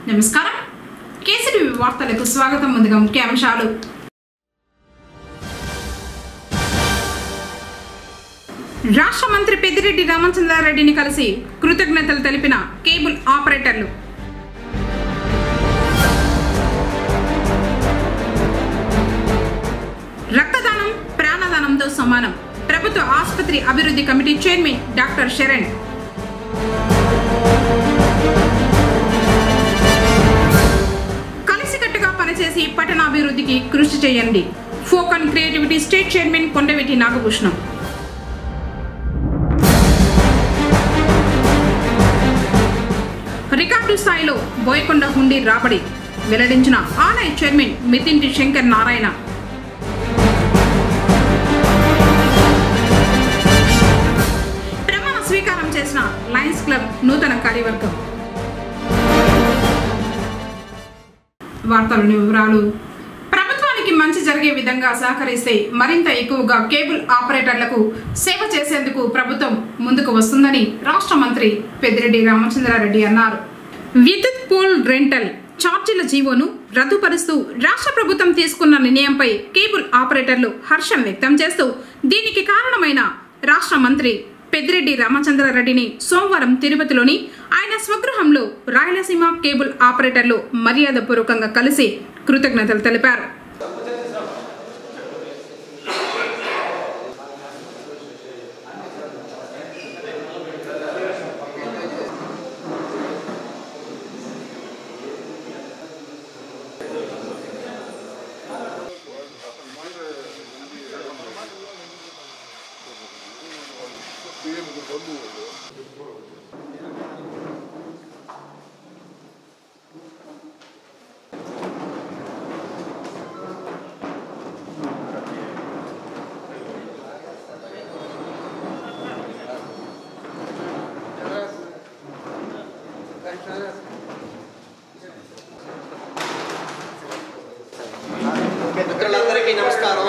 నమస్కారం కేసీటీవీ వార్తలకు స్వాగతం ముందుగా ముఖ్యాంశాలు రాష్ట్ర మంత్రి పెద్దిరెడ్డి రామచంద్రారెడ్డిని కలిసి కృతజ్ఞతలు తెలిపిన కేబుల్ ఆపరేటర్లు రక్తదానం ప్రాణదానంతో సమానం ప్రభుత్వ ఆసుపత్రి అభివృద్ధి కమిటీ చైర్మన్ డాక్టర్ శరణ్ కలిసికట్టుగా పనిచేసి పట్టణాభివృద్ధికి కృషి చేయండి ఫోకన్ creativity state chairman Kondavetti Nagabhushanam record స్థాయిలో బోయకొండ హుండీ రాబడి వెల్లడించిన ఆలయ చైర్మన్ మితింటి శంకర్ నారాయణ ప్రమాణ స్వీకారం చేసిన లయన్స్ క్లబ్ నూతన కార్యవర్గం వార్తలోని వివరాలు ప్రభుత్వానికి మంచి జరిగే విధంగా సహకరిస్తే మరింత ఎక్కువగా కేబుల్ ఆపరేటర్లకు సేవ చేసేందుకు ప్రభుత్వం ముందుకు వస్తుందని రాష్ట్ర మంత్రి పెద్దిరెడ్డి రామచంద్రారెడ్డి అన్నారు విద్యుత్ పోల్ రెంటల్ ఛార్జీల జీవోను రద్దుపరుస్తూ రాష్ట్ర ప్రభుత్వం తీసుకున్న నిర్ణయంపై కేబుల్ ఆపరేటర్లు హర్షం వ్యక్తం చేస్తూ దీనికి కారణమైన రాష్ట్ర మంత్రి పెద్దిరెడ్డి రామచంద్రారెడ్డిని సోమవారం తిరుపతిలోని ఆయన స్వగృహంలో రాయలసీమ కేబుల్ ఆపరేటర్లు మర్యాదపూర్వకంగా కలిసి కృతజ్ఞతలు తెలిపారు మిత్రులందరికీ నమస్కారం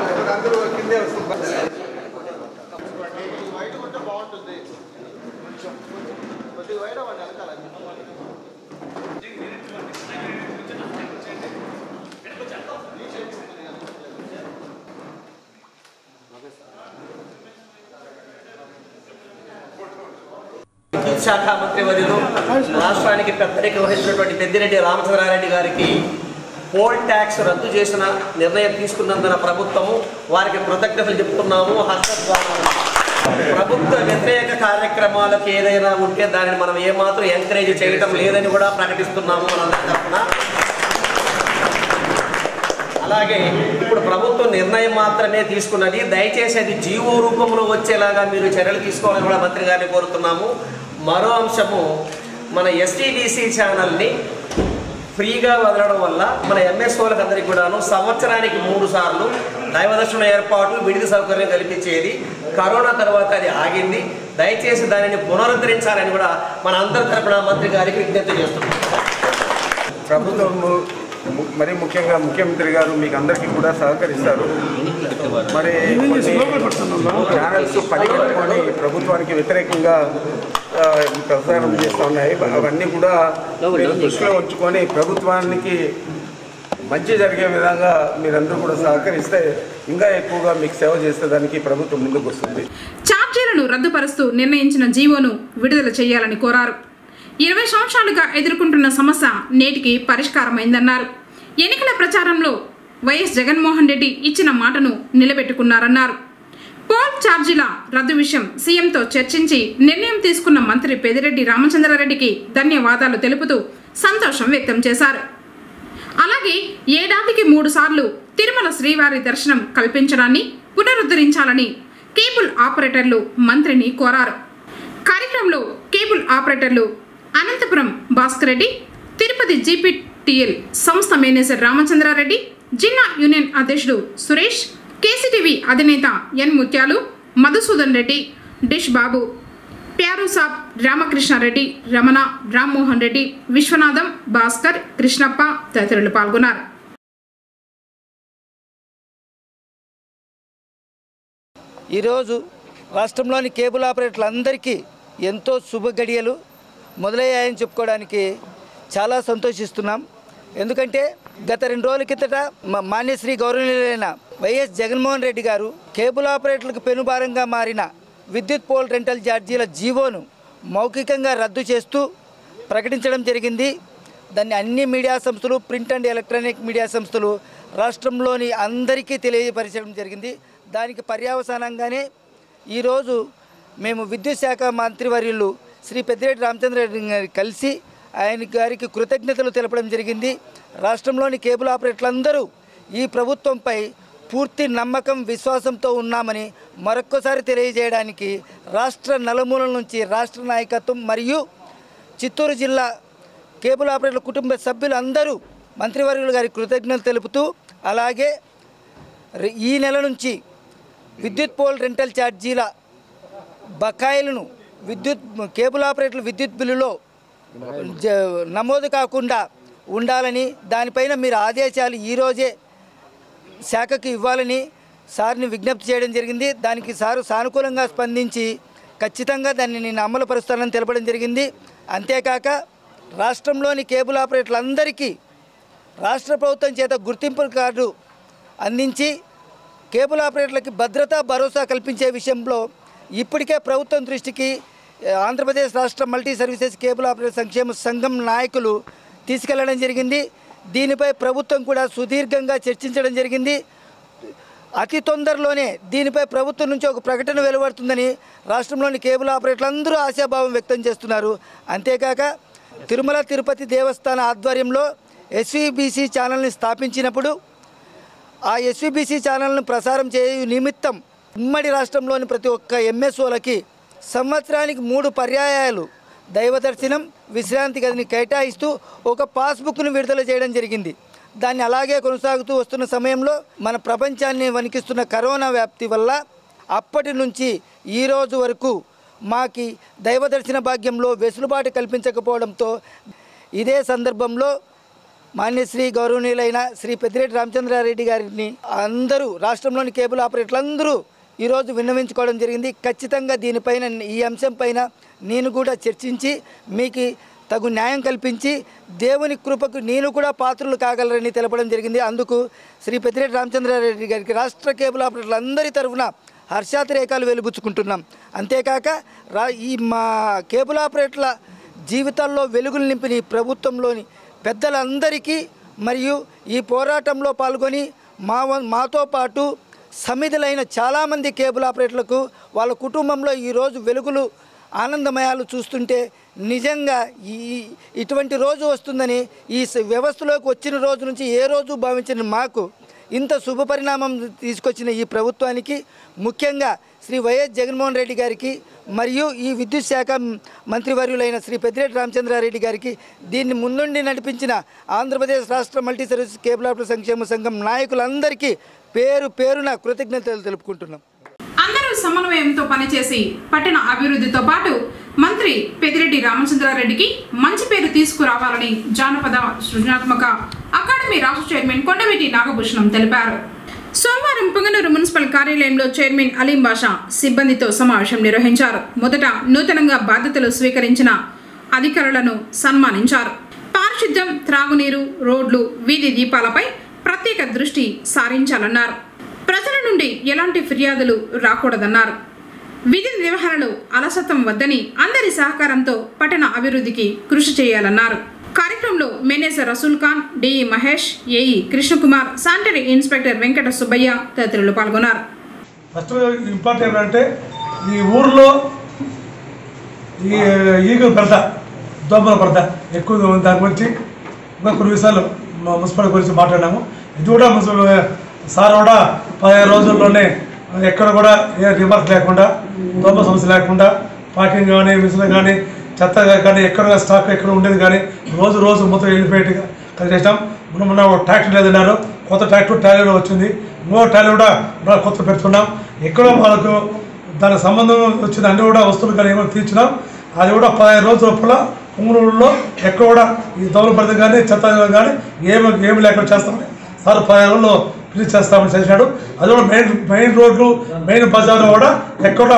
విద్యుత్ శాఖ మంత్రి వర్యులు రాష్ట్రానికి పెద్దరిక వహించినటువంటి పెద్దిరెడ్డి రామచంద్రారెడ్డి గారికి పోల్ ట్యాక్స్ రద్దు చేసిన నిర్ణయం తీసుకున్నందున ప్రభుత్వము వారికి కృతజ్ఞతలు చెప్తున్నాము హర్షధ్వానాలు ప్రభుత్వ వ్యతిరేక కార్యక్రమాలకు ఏదైనా ఉంటే దానిని మనం ఏమాత్రం ఎంకరేజ్ చేయటం లేదని కూడా ప్రకటిస్తున్నాము మనందరి తరఫున అలాగే ఇప్పుడు ప్రభుత్వం నిర్ణయం మాత్రమే తీసుకున్నది దయచేసి అది జీవో రూపంలో వచ్చేలాగా మీరు చర్యలు తీసుకోవాలని కూడా మంత్రి గారిని కోరుతున్నాము మరో అంశము మన ఎస్టీడీసీ ఛానల్ని ఫ్రీగా వదలడం వల్ల మన ఎంఎస్ఓలకు అందరికీ కూడాను సంవత్సరానికి మూడు సార్లు దైవదర్శన ఏర్పాటు విడిది సౌకర్యం కల్పించేది కరోనా తర్వాత అది ఆగింది దయచేసి దానిని పునరుద్ధరించాలని కూడా మన అందరి తరపున మంత్రి గారికి విజ్ఞప్తి చేస్తున్నాం ప్రభుత్వము ము- మరి ముఖ్యంగా ముఖ్యమంత్రి గారు మీకు అందరికీ కూడా సహకరిస్తారు మరి కొన్ని ఛానల్స్ పనిగట్టుకొని ప్రభుత్వానికి వ్యతిరేకంగా ఆ, ప్రసారం చేస్తూ ఉన్నాయి అవన్నీ కూడా మీరు దృష్టిలో ఉంచుకొని ప్రభుత్వానికి మంచి జరిగే విధంగా మీరందరూ కూడా సహకరిస్తే ఇంకా ఎక్కువగా మీకు సేవ చేసేదానికి ప్రభుత్వం ముందుకు వస్తుంది ఛార్జీలను రద్దుపరుస్తూ నిర్ణయించిన జీవోను విడుదల చేయాలని కోరారు ఇరవై సంవత్సరాలుగా ఎదుర్కొంటున్న సమస్య నేటికి పరిష్కారమైందన్నారు ఎన్నికల ప్రచారంలో వైఎస్ జగన్మోహన్ రెడ్డి ఇచ్చిన మాటను నిలబెట్టుకున్నారన్నారు పోల్ ఛార్జీల రద్దు విషయం సీఎంతో చర్చించి నిర్ణయం తీసుకున్న మంత్రి పెదిరెడ్డి రామచంద్రారెడ్డికి ధన్యవాదాలు తెలుపుతూ సంతోషం వ్యక్తం చేశారు అలాగే ఏడాదికి మూడు సార్లు తిరుమల శ్రీవారి దర్శనం కల్పించడాన్ని పునరుద్ధరించాలని కేబుల్ ఆపరేటర్లు మంత్రిని కోరారు కార్యక్రమంలో కేబుల్ ఆపరేటర్లు అనంతపురం భాస్కర్ రెడ్డి తిరుపతి జీపీటీఎల్ సంస్థ మేనేజర్ రామచంద్రారెడ్డి జిల్లా యూనియన్ అధ్యక్షుడు సురేష్ కేసీటీవీ అధినేత ఎన్ ముత్యాలు మధుసూదన్ రెడ్డి డిష్ బాబు ప్యారుసాబ్ రామకృష్ణారెడ్డి రమణ రామ్మోహన్ రెడ్డి విశ్వనాథం భాస్కర్ కృష్ణప్ప తదితరులు పాల్గొన్నారు ఈరోజు రాష్ట్రంలోని కేబుల్ ఆపరేటర్లందరికీ ఎంతో శుభ గడియలు మొదలయ్యాయని చెప్పుకోవడానికి చాలా సంతోషిస్తున్నాం ఎందుకంటే గత రెండు రోజుల కిందట మా- మాన్యశ్రీ గౌరవనీయులైన వైఎస్ జగన్మోహన్ రెడ్డి గారు కేబుల్ ఆపరేటర్లకు పెనుభారంగా మారిన విద్యుత్ పోల్ రెంటల్ ఛార్జీల జీవోను మౌఖికంగా రద్దు చేస్తూ ప్రకటించడం జరిగింది దాన్ని అన్ని మీడియా సంస్థలు ప్రింట్ అండ్ ఎలక్ట్రానిక్ మీడియా సంస్థలు రాష్ట్రంలోని అందరికీ తెలియపరచడం జరిగింది దానికి పర్యావసానంగానే ఈరోజు మేము విద్యుత్ శాఖ మంత్రివర్యులు శ్రీ పెద్దిరెడ్డి రామచంద్రరెడ్డి గారి కలిసి ఆయన గారికి కృతజ్ఞతలు తెలపడం జరిగింది రాష్ట్రంలోని కేబుల్ ఆపరేటర్లందరూ ఈ ప్రభుత్వంపై పూర్తి నమ్మకం విశ్వాసంతో ఉన్నామని మరొక్కసారి తెలియజేయడానికి రాష్ట్ర నలుమూలల నుంచి రాష్ట్ర నాయకత్వం మరియు చిత్తూరు జిల్లా కేబుల్ ఆపరేటర్ల కుటుంబ సభ్యులందరూ మంత్రివర్యులు గారి కృతజ్ఞతలు తెలుపుతూ అలాగే రి- ఈ నెల నుంచి విద్యుత్ పోల్ రెంటల్ ఛార్జీల బకాయిలను విద్యుత్ కేబుల్ ఆపరేటర్ల విద్యుత్ బిల్లులో జ- నమోదు కాకుండా ఉండాలని దానిపైన మీరు ఆదేశాలు ఈరోజే శాఖకి ఇవ్వాలని సార్ని విజ్ఞప్తి చేయడం జరిగింది దానికి సారు సానుకూలంగా స్పందించి ఖచ్చితంగా దాన్ని నేను అమలు పరుస్తానని తెలపడం జరిగింది అంతేకాక రాష్ట్రంలోని కేబుల్ ఆపరేటర్లందరికీ రాష్ట్ర ప్రభుత్వం చేత గుర్తింపు కార్డు అందించి కేబుల్ ఆపరేటర్లకి భద్రత భరోసా కల్పించే విషయంలో ఇప్పటికే ప్రభుత్వం దృష్టికి ఆ, ఆంధ్రప్రదేశ్ రాష్ట్ర మల్టీ సర్వీసెస్ కేబుల్ ఆపరేటర్ సంక్షేమ సంఘం నాయకులు తీసుకెళ్లడం జరిగింది దీనిపై ప్రభుత్వం కూడా సుదీర్ఘంగా చర్చించడం జరిగింది అతి తొందరలోనే దీనిపై ప్రభుత్వం నుంచి ఒక ప్రకటన వెలువడుతుందని రాష్ట్రంలోని కేబుల్ ఆపరేటర్లు అందరూ ఆశాభావం వ్యక్తం చేస్తున్నారు అంతేకాక తిరుమల తిరుపతి దేవస్థాన ఆధ్వర్యంలో ఎస్వీబీసీ ఛానల్ని స్థాపించినప్పుడు ఆ ఎస్వీబీసీ ఛానల్ను ప్రసారం చేయు నిమిత్తం ఉమ్మడి రాష్ట్రంలోని ప్రతి ఒక్క ఎంఎస్ఓలకి సంవత్సరానికి మూడు పర్యాయాలు దైవదర్శనం విశ్రాంతి గదిని కేటాయిస్తూ ఒక పాస్బుక్ను విడుదల చేయడం జరిగింది దాన్ని అలాగే కొనసాగుతూ వస్తున్న సమయంలో మన ప్రపంచాన్ని వణికిస్తున్న కరోనా వ్యాప్తి వల్ల అప్పటి నుంచి ఈ రోజు వరకు మాకి దైవదర్శన భాగ్యంలో వెసులుబాటు కల్పించకపోవడంతో ఇదే సందర్భంలో మాన్యశ్రీ గౌరవనీయులైన శ్రీ పెద్దిరెడ్డి రామచంద్రారెడ్డి గారిని అందరూ రాష్ట్రంలోని కేబుల్ ఆపరేటర్లు అందరూ ఈరోజు విన్నవించుకోవడం జరిగింది ఖచ్చితంగా దీనిపైన ఈ అంశం పైన నేను కూడా చర్చించి మీకు తగు న్యాయం కల్పించి దేవుని కృపకు నేను కూడా పాత్రలు కాగలరని తెలపడం జరిగింది అందుకు శ్రీ పెద్దిరెడ్డి రామచంద్రారెడ్డి గారికి రాష్ట్ర కేబుల్ ఆపరేటర్లు అందరి తరఫున హర్షాతిరేకాలు వెలుబుచ్చుకుంటున్నాం అంతేకాక రా ఈ మా కేబుల్ ఆపరేటర్ల జీవితాల్లో వెలుగులు నింపిన ఈ ప్రభుత్వంలోని పెద్దలందరికీ మరియు ఈ పోరాటంలో పాల్గొని మా వ- మాతో పాటు సమిధులైన చాలామంది కేబుల్ ఆపరేటర్లకు వాళ్ళ కుటుంబంలో ఈరోజు వెలుగులు ఆనందమయాలు చూస్తుంటే నిజంగా ఈ ఇటువంటి రోజు వస్తుందని ఈ స- వ్యవస్థలోకి వచ్చిన రోజు నుంచి ఏ రోజు భావించిన మాకు ఇంత శుభ పరిణామం తీసుకొచ్చిన ఈ ప్రభుత్వానికి ముఖ్యంగా శ్రీ వైఎస్ జగన్మోహన్ రెడ్డి గారికి మరియు ఈ విద్యుత్ శాఖ మంత్రివర్యులైన శ్రీ పెద్దిరెడ్డి రామచంద్రారెడ్డి గారికి దీన్ని ముందుండి నడిపించిన ఆంధ్రప్రదేశ్ రాష్ట్ర మల్టీ సర్వీస్ కేబుల్ ఆపరేటర్ సంక్షేమ సంఘం నాయకులందరికీ పేరు పేరున కృతజ్ఞతలు తెలుపుకుంటున్నాం అందరూ సమన్వయంతో పనిచేసి పట్టణ అభివృద్ధితో పాటు మంత్రి పెదిరెడ్డి రామచంద్రారెడ్డికి మంచి పేరు తీసుకురావాలని జానపద సృజనాత్మక అకాడమీ రాష్ట్ర చైర్మన్ కొండవీటి నాగభూషణం తెలిపారు సోమవారం పొంగనూరు మున్సిపల్ కార్యాలయంలో చైర్మన్ అలీం బాషా సిబ్బందితో సమావేశం నిర్వహించారు మొదట నూతనంగా బాధ్యతలు స్వీకరించిన అధికారులను సన్మానించారు పారిశుద్ధ్యం త్రాగునీరు రోడ్లు వీధి దీపాలపై ప్రత్యేక దృష్టి సారించాలన్నారు ప్రజల నుండి ఎలాంటి ఫిర్యాదులు రాకూడదన్నారు విధి నిర్వహణలో అలసత్వం వద్దని అందరి సహకారంతో పట్టణ అభివృద్ధికి కృషి చేయాలన్నారు కార్యక్రమంలో manager Rasool Khan DE Mahesh AE Krishnakumar sanitary inspector Venkata Subbaiah తదితరులు పాల్గొన్నారు ఫస్ట్ ఇంపార్టెంట్ ఏంటంటే ఈ ఊర్లో ఈ ఈగల పరద దోమల పరద ఎక్కువగా ఉంది దాని గురించి ఇంకా కొన్ని విషయాలు మా మున్సిపల్ గురించి మాట్లాడినాము ఇది కూడా మున్సిపల్ సార్ కూడా పదిహేను రోజుల్లోనే ఎక్కడ కూడా ఏ రిమార్క్ లేకుండా దోమ సమస్య లేకుండా పార్కింగ్ కానీ మిషన్ కానీ చెత్త కానీ ఎక్కడ స్టాక్ ఎక్కడ ఉండేది కానీ రోజు రోజు మొత్తం వెళ్ళిపోయేట్టుగా కలిగేసాం మొన్న మొన్న ఒక ట్రాక్టర్ లేదన్నారు కొత్త ట్రాక్టర్ టాలీ వచ్చింది ఇంకో టాలీ కూడా కూడా కొత్త పెడుతున్నాం ఎక్కడో వాళ్ళకు దానికి సంబంధం వచ్చిన అన్ని కూడా వస్తువులు కానీ ఏమైనా తీర్చినాం అది కూడా పదహైదు రోజుల లోపల పుంగనూరులో ఎక్కడ కూడా ఈ దౌల పడత కానీ చెత్త కానీ ఏమి ఏమి లేకుండా చేస్తామని సార్ పదహైదు రోజుల్లో ఫినిష్ చేస్తామని చేసినాడు అది కూడా మెయిన్ మెయిన్ రోడ్లు మెయిన్ బజార్లు కూడా ఎక్కడ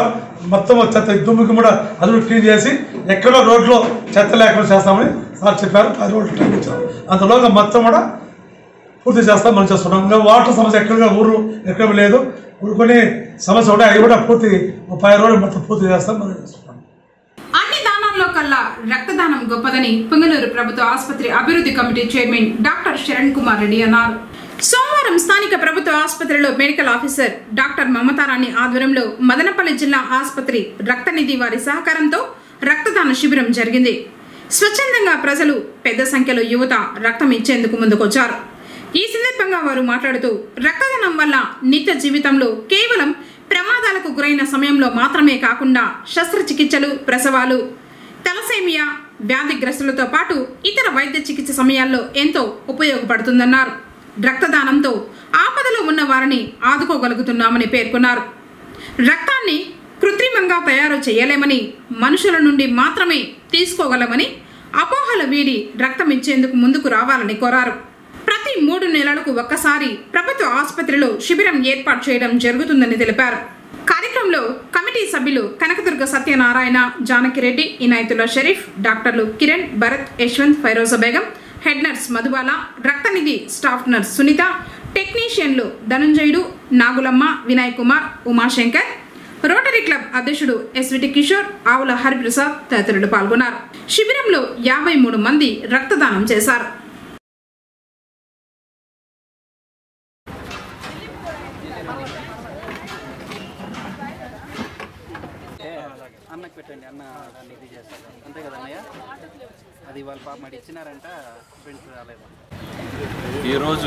మొత్తం చెత్త దుమ్ముకి కూడా అది కూడా క్లీన్ చేసి ఎక్కడో రోడ్లో చెత్త లేకుండా చేస్తామని సార్ చెప్పారు పది రోజులు టైం ఇచ్చారు అంతలోగా మొత్తం కూడా పూర్తి చేస్తాం మనం చేస్తున్నాం ఇంకా వాటర్ సమస్య ఎక్కడ ఊరు ఎక్కడ లేదు కొన్ని సమస్య ఉంటాయి అవి కూడా పూర్తి ఒక పది రోజులు మొత్తం పూర్తి చేస్తాం మనం చేస్తున్నాం అన్ని దానాల్లో కల్లా రక్తదానం గొప్పదని పుంగనూరు ప్రభుత్వ ఆసుపత్రి అభివృద్ధి committee chairman doctor Sharan Kumar Reddy అన్నారు సోమవారం స్థానిక ప్రభుత్వ ఆసుపత్రిలో మెడికల్ ఆఫీసర్ డాక్టర్ మమతారాణి ఆధ్వర్యంలో మదనపల్లి జిల్లా ఆసుపత్రి రక్తనిధి వారి సహకారంతో రక్తదాన శిబిరం జరిగింది స్వచ్ఛందంగా ప్రజలు పెద్ద సంఖ్యలో యువత రక్తం ఇచ్చేందుకు ముందుకొచ్చారు ఈ సందర్భంగా వారు మాట్లాడుతూ రక్తదానం వల్ల నిత్య జీవితంలో కేవలం ప్రమాదాలకు గురైన సమయంలో మాత్రమే కాకుండా శస్త్రచికిత్సలు ప్రసవాలు తలసేమియా వ్యాధిగ్రస్తులతో పాటు ఇతర వైద్య చికిత్స సమయాల్లో ఎంతో ఉపయోగపడుతుందన్నారు రక్తదానంతో ఆపదలో ఉన్న వారిని ఆదుకోగలుగుతున్నామని పేర్కొన్నారు రక్తాన్ని కృత్రిమంగా తయారు చేయలేమని మనుషుల నుండి మాత్రమే తీసుకోగలమని అపోహల వీడి రక్తం ఇచ్చేందుకు ముందుకు రావాలని కోరారు ప్రతి మూడు నెలలకు ఒక్కసారి ప్రభుత్వ ఆసుపత్రిలో శిబిరం ఏర్పాటు చేయడం జరుగుతుందని తెలిపారు కార్యక్రమంలో కమిటీ సభ్యులు కనకదుర్గ సత్యనారాయణ జానకిరెడ్డి ఇనాయతుల్లా షరీఫ్ డాక్టర్లు కిరణ్ భరత్ యశ్వంత్ ఫైరోజా బేగం హెడ్ నర్స్ మధుబాల రక్తనిధి స్టాఫ్ నర్స్ సునీత టెక్నీషియన్లు ధనుంజయుడు నాగులమ్మ వినయ్ కుమార్ ఉమాశంకర్ రోటరీ క్లబ్ అధ్యక్షుడు ఎస్విటి కిషోర్ ఆవుల హరిప్రసాద్ తదితరులు పాల్గొన్నారు శిబిరంలో యాభై మూడు మంది రక్తదానం చేశారు అన్నకు పెట్టండి అన్న దాన్ని ఇది చేస్తారు అంతే కదా అన్నయ్య అది వాళ్ళ పాప మరి ఇచ్చినారంట ఫ్రెండ్స్ రాలేదు ఈరోజు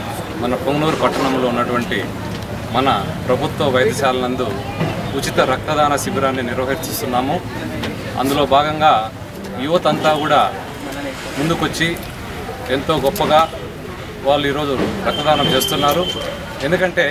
మన పొంగనూరు పట్టణంలో ఉన్నటువంటి మన ప్రభుత్వ వైద్యశాల నందు ఉచిత రక్తదాన శిబిరాన్ని నిర్వహిస్తున్నాము అందులో భాగంగా యువత అంతా కూడా ముందుకొచ్చి ఎంతో గొప్పగా వాళ్ళు ఈరోజు రక్తదానం చేస్తున్నారు ఎందుకంటే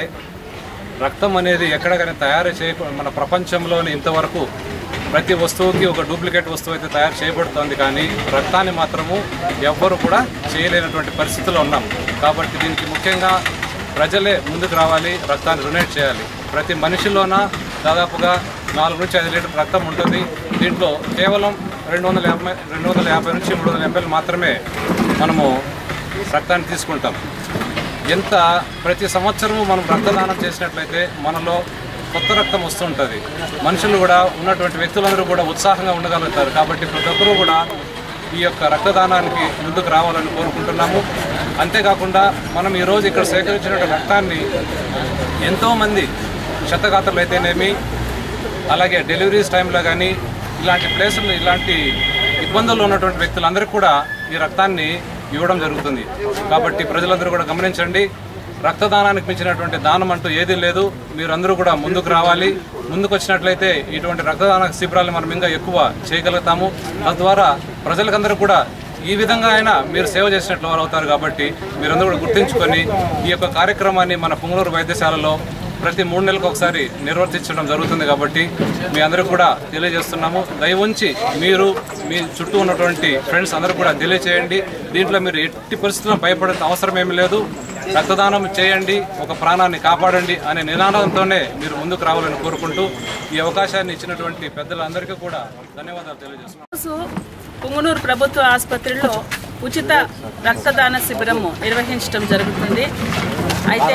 రక్తం అనేది ఎక్కడ కానీ తయారు చేయ మన ప్రపంచంలోని ఇంతవరకు ప్రతి వస్తువుకి ఒక డూప్లికేట్ వస్తువు అయితే తయారు చేయబడుతోంది కానీ రక్తాన్ని మాత్రము ఎవ్వరు కూడా చేయలేనటువంటి పరిస్థితిలో ఉన్నాం కాబట్టి దీనికి ముఖ్యంగా ప్రజలే ముందుకు రావాలి రక్తాన్ని డొనేట్ చేయాలి ప్రతి మనిషిలోన దాదాపుగా నాలుగు నుంచి ఐదు లీటర్ రక్తం ఉంటుంది దీంట్లో కేవలం రెండు వందల యాభై రెండు వందల యాభై నుంచి మూడు వందల ఎంఎల్ మాత్రమే మనము రక్తాన్ని తీసుకుంటాం ఎంత ప్రతి సంవత్సరము మనం రక్తదానం చేసినట్లయితే మనలో కొత్త రక్తం వస్తుంటుంది మనుషులు కూడా ఉన్నటువంటి వ్యక్తులందరూ కూడా ఉత్సాహంగా ఉండగలుగుతారు కాబట్టి ప్రతి ఒక్కరూ కూడా ఈ యొక్క రక్తదానానికి ముందుకు రావాలని కోరుకుంటున్నాము అంతేకాకుండా మనం ఈరోజు ఇక్కడ సేకరించినటువంటి రక్తాన్ని ఎంతోమంది క్షతగాత్రలు అయితేనేమి అలాగే డెలివరీస్ టైంలో కానీ ఇలాంటి ప్లేసులు ఇలాంటి ఇబ్బందుల్లో ఉన్నటువంటి వ్యక్తులందరికీ కూడా ఈ రక్తాన్ని ఇవ్వడం జరుగుతుంది కాబట్టి ప్రజలందరూ కూడా గమనించండి రక్తదానానికి మించినటువంటి దానం అంటూ ఏదీ లేదు మీరందరూ కూడా ముందుకు రావాలి ముందుకు వచ్చినట్లయితే ఇటువంటి రక్తదాన శిబిరాలు మనం ఇంకా ఎక్కువ చేయగలుగుతాము తద్వారా ప్రజలకందరూ కూడా ఈ విధంగా అయినా మీరు సేవ చేసినట్లు వారు అవుతారు కాబట్టి మీరందరూ కూడా గుర్తుంచుకొని ఈ యొక్క కార్యక్రమాన్ని మన పుంగనూరు వైద్యశాలలో ప్రతి మూడు నెలలకు ఒకసారి నిర్వర్తించడం జరుగుతుంది కాబట్టి మీ అందరికీ కూడా తెలియజేస్తున్నాము దయ ఉంచి మీరు మీ చుట్టూ ఉన్నటువంటి ఫ్రెండ్స్ అందరూ కూడా తెలియచేయండి దీంట్లో మీరు ఎట్టి పరిస్థితుల్లో భయపడే అవసరం ఏమీ లేదు రక్తదానం చేయండి ఒక ప్రాణాన్ని కాపాడండి అనే నినాదంతోనే మీరు ముందుకు రావాలని కోరుకుంటూ ఈ అవకాశాన్ని ఇచ్చినటువంటి పెద్దలందరికీ కూడా ధన్యవాదాలు తెలియజేస్తున్నాను రోజు పుంగనూరు ప్రభుత్వ ఆసుపత్రిలో ఉచిత రక్తదాన శిబిరము నిర్వహించడం జరుగుతుంది అయితే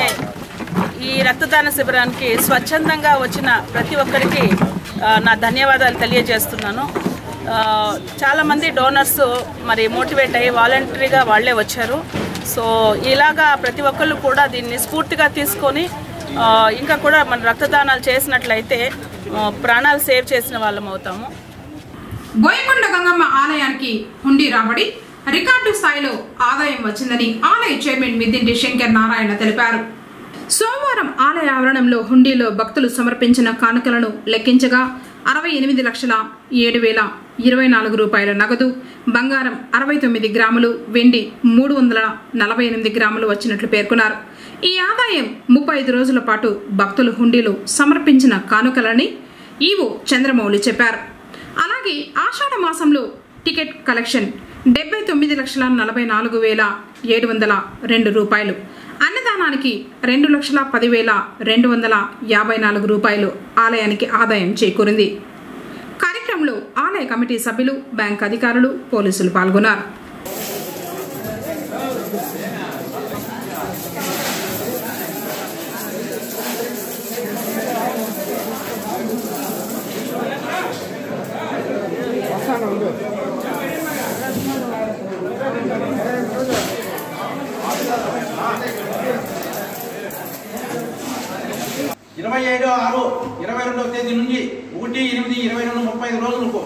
ఈ రక్తదాన శిబిరానికి స్వచ్ఛందంగా వచ్చిన ప్రతి ఒక్కరికి ఆ, నా ధన్యవాదాలు తెలియజేస్తున్నాను ఆ, చాలామంది డోనర్స్ మరి మోటివేట్ అయ్యి వాలంటరీగా వాళ్ళే వచ్చారు సో ఇలాగా ప్రతి ఒక్కళ్ళు కూడా దీన్ని స్ఫూర్తిగా తీసుకొని ఆ, ఇంకా కూడా మన రక్తదానాలు చేసినట్లయితే ఆ, ప్రాణాలు సేవ్ చేసిన వాళ్ళం అవుతాము బోయకొండ గంగమ్మ ఆలయానికి హుండీ రాబడి రికార్డు స్థాయిలో ఆదాయం వచ్చిందని ఆలయ చైర్మన్ మిద్దింటి శంకర్ నారాయణ తెలిపారు సోమవారం ఆలయ ఆవరణంలో హుండీలో భక్తులు సమర్పించిన కానుకలను లెక్కించగా అరవై ఎనిమిది లక్షల ఏడు వేల ఇరవై నాలుగు రూపాయల నగదు బంగారం అరవై తొమ్మిది గ్రాములు వెండి మూడు వందల నలభై ఎనిమిది గ్రాములు వచ్చినట్లు పేర్కొన్నారు ఈ ఆదాయం ముప్పై ఐదు రోజుల పాటు భక్తులు హుండీలో సమర్పించిన కానుకలని ఈవో చంద్రమౌళి చెప్పారు అలాగే ఆషాఢ మాసంలో టికెట్ కలెక్షన్ డెబ్బై తొమ్మిది లక్షల నలభై నాలుగు వేల ఏడు వందల రెండు రూపాయలు అన్నదాన అన్నదానానికి రెండు లక్షల పదివేల రెండు వందల యాభై నాలుగు రూపాయలు ఆలయానికి ఆదాయం చేకూరింది కార్యక్రమంలో ఆలయ కమిటీ సభ్యులు బ్యాంక్ అధికారులు పోలీసులు పాల్గొన్నారు ఇరవై ఐదు ఆరు ఇరవై రెండవ తేదీ నుంచి ఒకటి ఎనిమిది ఇరవై రెండు ముప్పై ఐదు రోజులకు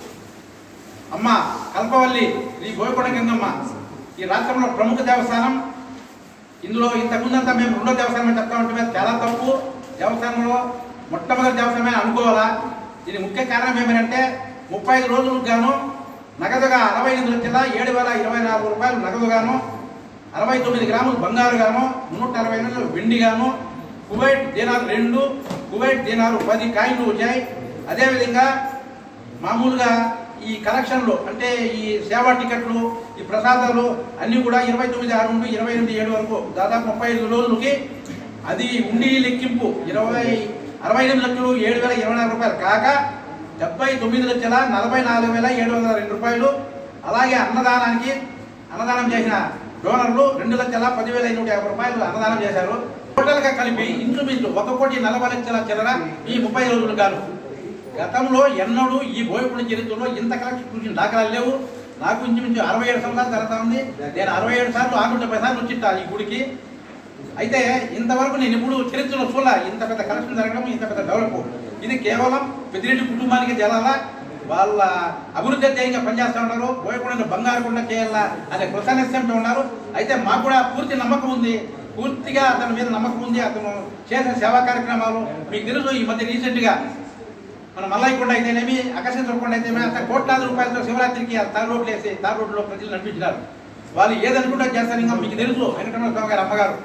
అమ్మ కల్పవల్లి శ్రీ బోయకొండ గంగమ్మ ఈ రాష్ట్రంలో ప్రముఖ దేవస్థానం ఇందులో ఇంతకుముందంతా మేము రెండో దేవస్థానం అని చెప్తా ఉంటే చాలా తప్పు దేవస్థానంలో మొట్టమొదటి దేవస్థానమే అనుకోవాలా దీని ముఖ్య కారణం ఏమిటంటే ముప్పై ఐదు రోజులకు గాను నగదుగా అరవై ఎనిమిది లక్షల ఏడు వేల ఇరవై నాలుగు రూపాయలు నగదుగాను అరవై తొమ్మిది గ్రాములు బంగారు గాను నూట అరవై ఎనిమిది వెండి గాను కువైట్ దీనాలు రెండు కువైట్ దీనాలు పది కాయిన్లు వచ్చాయి అదేవిధంగా మామూలుగా ఈ కలెక్షన్లు అంటే ఈ సేవా టికెట్లు ఈ ప్రసాదాలు అన్నీ కూడా ఇరవై తొమ్మిది ఆరు నుండి ఇరవై ఎనిమిది ఏడు వరకు దాదాపు ముప్పై ఐదు రోజులకి అది ఉండి లెక్కింపు ఇరవై అరవై ఎనిమిది లక్షలు ఏడు వేల ఇరవై నాలుగు రూపాయలు కాక డెబ్బై తొమ్మిది లక్షల నలభై నాలుగు వేల ఏడు వందల రెండు రూపాయలు అలాగే అన్నదానానికి అన్నదానం చేసిన డోనర్లు రెండు లక్షల పదివేల ఐదు నూట యాభై రూపాయలు అన్నదానం చేశారు టోటల్గా కలిపి ఇంచుమించు ఒక కోటి నలభై లక్షల చిల్లర ఈ ముప్పై రోజులు కాదు గతంలో ఎన్నడూ ఈ బోయపూడి చరిత్రలో ఇంత కలెక్షన్ చూసిన దాఖలాలు లేవు నాకు ఇంచుమించు అరవై ఏడు సంవత్సరాలు జరుగుతా ఉంది నేను అరవై ఏడు సార్లు ఆరు డెబ్బై సార్లు వచ్చింటా ఈ గుడికి అయితే ఇంతవరకు నేను ఇప్పుడు చరిత్రలో చూడాల ఇంత పెద్ద కలెక్షన్ జరగడం ఇంత పెద్ద డెవలప్ ఇది కేవలం పెద్దిరెడ్డి కుటుంబానికి జలాలా వాళ్ళ అభివృద్ధి ధ్యేయంగా పనిచేస్తూ ఉన్నారు బోయకుండా బంగారు కొండ చేయాలా అనే కృతనిశ్చయంతో ఉన్నారు అయితే మాకు కూడా పూర్తి నమ్మకం ఉంది పూర్తిగా అతని మీద నమ్మకం ఉంది అతను చేసిన సేవా కార్యక్రమాలు మీకు తెలుసు ఈ మధ్య రీసెంట్గా మన మల్లయ్యకొండ అయితేనేమి ఆకర్షించకుండా అయితేనేమి అంత కోట్లాది రూపాయలతో శివరాత్రికి ఆ తారు రోడ్లు వేసి తారు రోడ్లో ప్రజలు నడిపించినారు వాళ్ళు ఏదనుకుంటే చేస్తారు ఇంకా మీకు తెలుసు వెంకటరమణ స్వామి గారు అమ్మగారు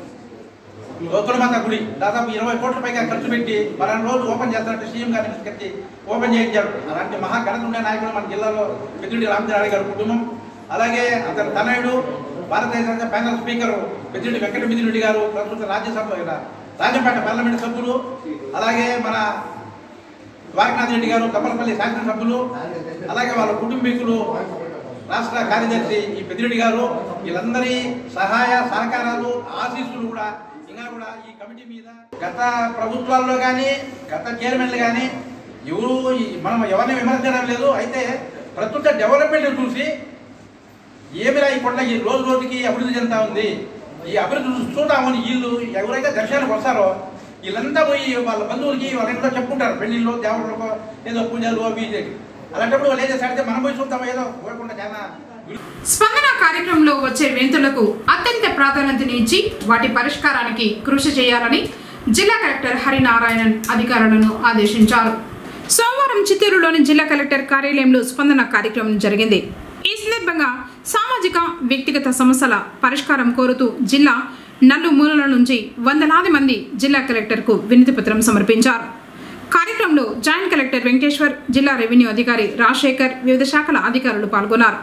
గౌతమమాత గుడి దాదాపు ఇరవై కోట్ల పైగా ఖర్చు పెట్టి పలానా రోజు ఓపెన్ చేస్తారంటే సీఎం గారిని తీసుకొచ్చి ఓపెన్ చేయించారు అలాంటి మహాఘనత ఉండే నాయకులు మన జిల్లాలో పెద్దిరెడ్డి రామచంద్రారెడ్డి గారి కుటుంబం అలాగే అతని తనయుడు భారతదేశ ప్యానల్ స్పీకర్ పెద్దిరెడ్డి వెంకట మిథురెడ్డి గారు ప్రస్తుత రాజ్యసభ ఇక్కడ రాజంపేట పార్లమెంట్ సభ్యులు అలాగే మన ద్వారకనాథ్ రెడ్డి గారు కప్పలపల్లి శాసనసభ్యులు అలాగే వాళ్ళ కుటుంబీకులు రాష్ట్ర కార్యదర్శి ఈ పెద్దిరెడ్డి గారు వీళ్ళందరి సహాయ సహకారాలు ఆశీస్సులు కూడా ఇంకా కూడా ఈ కమిటీ మీద గత ప్రభుత్వాల్లో కానీ గత చైర్మన్లు కానీ ఎవరు ఈ- మనం ఎవరిని విమర్శించడం లేదు అయితే ప్రస్తుత డెవలప్మెంట్ చూసి ఏమిరా ఈ కొండ ఈ రోజు రోజుకి అభివృద్ధి చెందుతా ఉంది ఈ అభివృద్ధి చూసి చూద్దామని వీళ్ళు ఎవరైతే దర్శనానికి వస్తారో వీళ్ళంతా పోయి వాళ్ళ బంధువులకి వాళ్ళ ఇంట్లో చెప్పుకుంటారు పెళ్లిళ్ళు దేవుళ్ళకో ఏదో పూజలు అవి ఇవి. అలాంటప్పుడు వాళ్ళు ఏం చేస్తారంటే మనం పోయి చూద్దాం ఏదో పోయకుండా చాలా స్పందన కార్యక్రమంలో వచ్చే వింతులకు అత్యంత ప్రాధాన్యతని ఇచ్చి వాటి పరిష్కారానికి కృషి చేయాలని జిల్లా కలెక్టర్ హరినారాయణన్ అధికారులను ఆదేశించారు సోమవారం చిత్తూరులోని జిల్లా కలెక్టర్ కార్యాలయంలో స్పందన కార్యక్రమం జరిగింది ఈ సందర్భంగా సామాజిక వ్యక్తిగత సమస్యల పరిష్కారం కోరుతూ జిల్లా నలుమూలల నుంచి వందలాది మంది జిల్లా కలెక్టర్కు వినతి పత్రం సమర్పించారు కార్యక్రమంలో జాయింట్ కలెక్టర్ వెంకటేశ్వర్ జిల్లా రెవెన్యూ అధికారి రాజశేఖర్ వివిధ శాఖల అధికారులు పాల్గొన్నారు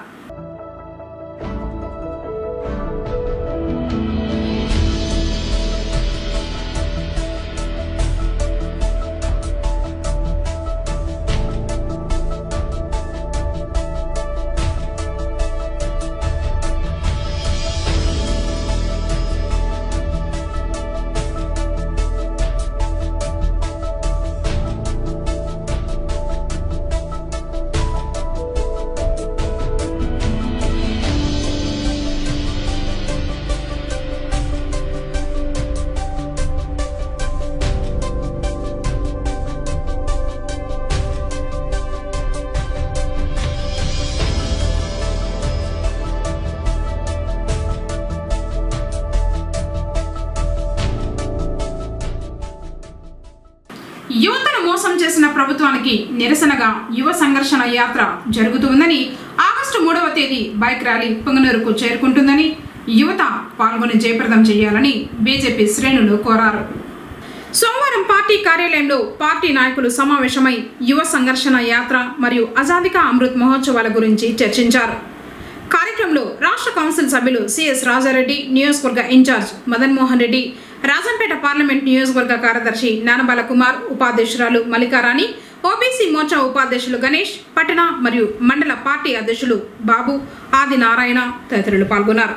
యువతను మోసం చేసిన ప్రభుత్వానికి నిరసనగా యువ సంఘర్షణ యాత్ర జరుగుతుందని ఆగస్టు మూడవ తేదీ బైక్ ర్యాలీ పొంగనూరుకు చేరుకుంటుందని యువత పాల్గొని జయప్రదం చేయాలని బీజేపీ శ్రేణులు కోరారు సోమవారం పార్టీ కార్యాలయంలో పార్టీ నాయకులు సమావేశమై యువ సంఘర్షణ యాత్ర మరియు ఆజాదికా అమృత్ మహోత్సవాల గురించి చర్చించారు కార్యక్రమంలో రాష్ట్ర కౌన్సిల్ సభ్యులు సిఎస్ రాజారెడ్డి నియోజకవర్గ ఇన్ఛార్జ్ మదన్ మోహన్ రెడ్డి రాజంపేట పార్లమెంట్ నియోజకవర్గ కార్యదర్శి నానబాల కుమార్ ఉపాధ్యక్షురాలు మల్లికారాణి ఓబీసీ మోర్చా ఉపాధ్యక్షులు గణేష్ పట్టణ మరియు మండల పార్టీ అధ్యక్షులు బాబు ఆది నారాయణ తదితరులు పాల్గొన్నారు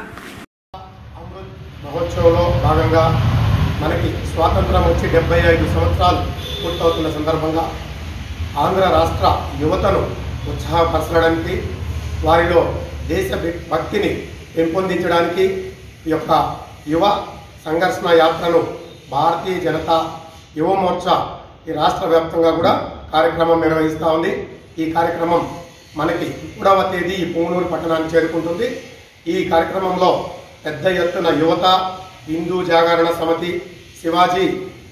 మహోత్సవంలో భాగంగా మనకి స్వాతంత్రం వచ్చి డెబ్బై ఐదు సంవత్సరాలు పూర్తవుతున్న సందర్భంగా ఆంధ్ర రాష్ట్ర యువతను ఉత్సాహపరచడానికి వారిలో దేశ భక్- భక్తిని పెంపొందించడానికి ఈ యొక్క యువ సంఘర్షణ యాత్రను భారతీయ జనతా యువ మోర్చా ఈ రాష్ట్ర వ్యాప్తంగా కూడా కార్యక్రమం నిర్వహిస్తూ ఉంది ఈ కార్యక్రమం మనకి మూడవ తేదీ ఈ పుంగనూరు పట్టణానికి చేరుకుంటుంది ఈ కార్యక్రమంలో పెద్ద ఎత్తున యువత హిందూ జాగరణ సమితి శివాజీ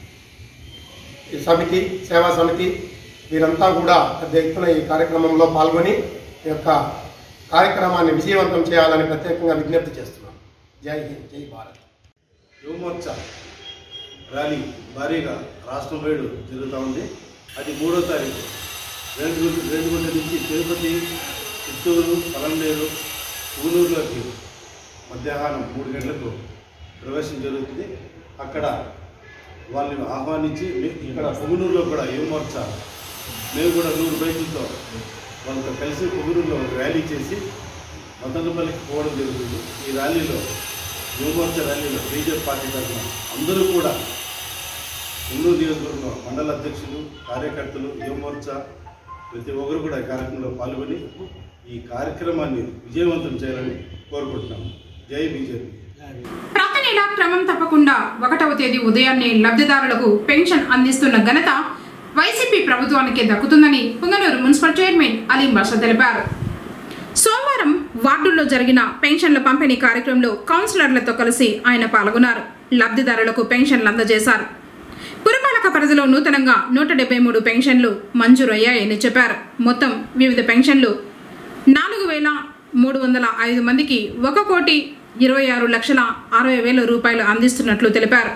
సమితి సేవా సమితి వీరంతా కూడా పెద్ద ఎత్తున ఈ కార్యక్రమంలో పాల్గొని ఈ యొక్క కార్యక్రమాన్ని విజయవంతం చేయాలని ప్రత్యేకంగా విజ్ఞప్తి చేస్తున్నాం జై హింద్ జై భారత్ యువమోర్చా ర్యాలీ భారీగా రాష్ట్రం వైడు జరుగుతూ ఉంది అది మూడో తారీఖు రేణుగుంట రేణుగుంట నుంచి తిరుపతి చిత్తూరు పలంనేరు ఊనూరులోకి మధ్యాహ్నం మూడు గంటలకు ప్రవేశం జరుగుతుంది అక్కడ వాళ్ళని ఆహ్వానించి మీ- ఇక్కడ పొగునూరులో కూడా యువమోర్చా మేము కూడా నూరు బైకులతో వాళ్ళతో కలిసి పొగునూరులో ఒక ర్యాలీ చేసి మదనపల్లికి పోవడం జరుగుతుంది ఈ ర్యాలీలో యువమోర్చా ర్యాలీలో బీజేపీ పార్టీ తరఫున అందరూ కూడా ఎన్నో నియోజకవర్గం మండల అధ్యక్షులు కార్యకర్తలు యువమోర్చా ప్రతి ఒక్కరు కూడా ఈ కార్యక్రమంలో పాల్గొని ఈ కార్యక్రమాన్ని విజయవంతం చేయాలని కోరుకుంటున్నాము జై బీజేపీ ప్రతి నెల క్రమం తప్పకుండా ఒకటవ తేదీ ఉదయాన్నే లబ్ధిదారులకు పెన్షన్ అందిస్తున్న ఘనత వైసీపీ ప్రభుత్వానికి దక్కుతుందని పుంగనూరు మున్సిపల్ చైర్మన్ అలీం బాషా తెలిపారు సోమవారం వార్డుల్లో జరిగిన పెన్షన్ల పంపిణీ కార్యక్రమంలో కౌన్సిలర్లతో కలిసి ఆయన పాల్గొన్నారు లబ్ధిదారులకు పెన్షన్లు అందజేశారు పురపాలక పరిధిలో నూతనంగా నూట డెబ్బై మూడు పెన్షన్లు మంజూరయ్యాయని చెప్పారు మొత్తం వివిధ పెన్షన్లు నాలుగు వేల మూడు వందల ఐదు మందికి ఒక కోటి ఇరవై ఆరు లక్షల అరవై వేల రూపాయలు అందిస్తున్నట్లు తెలిపారు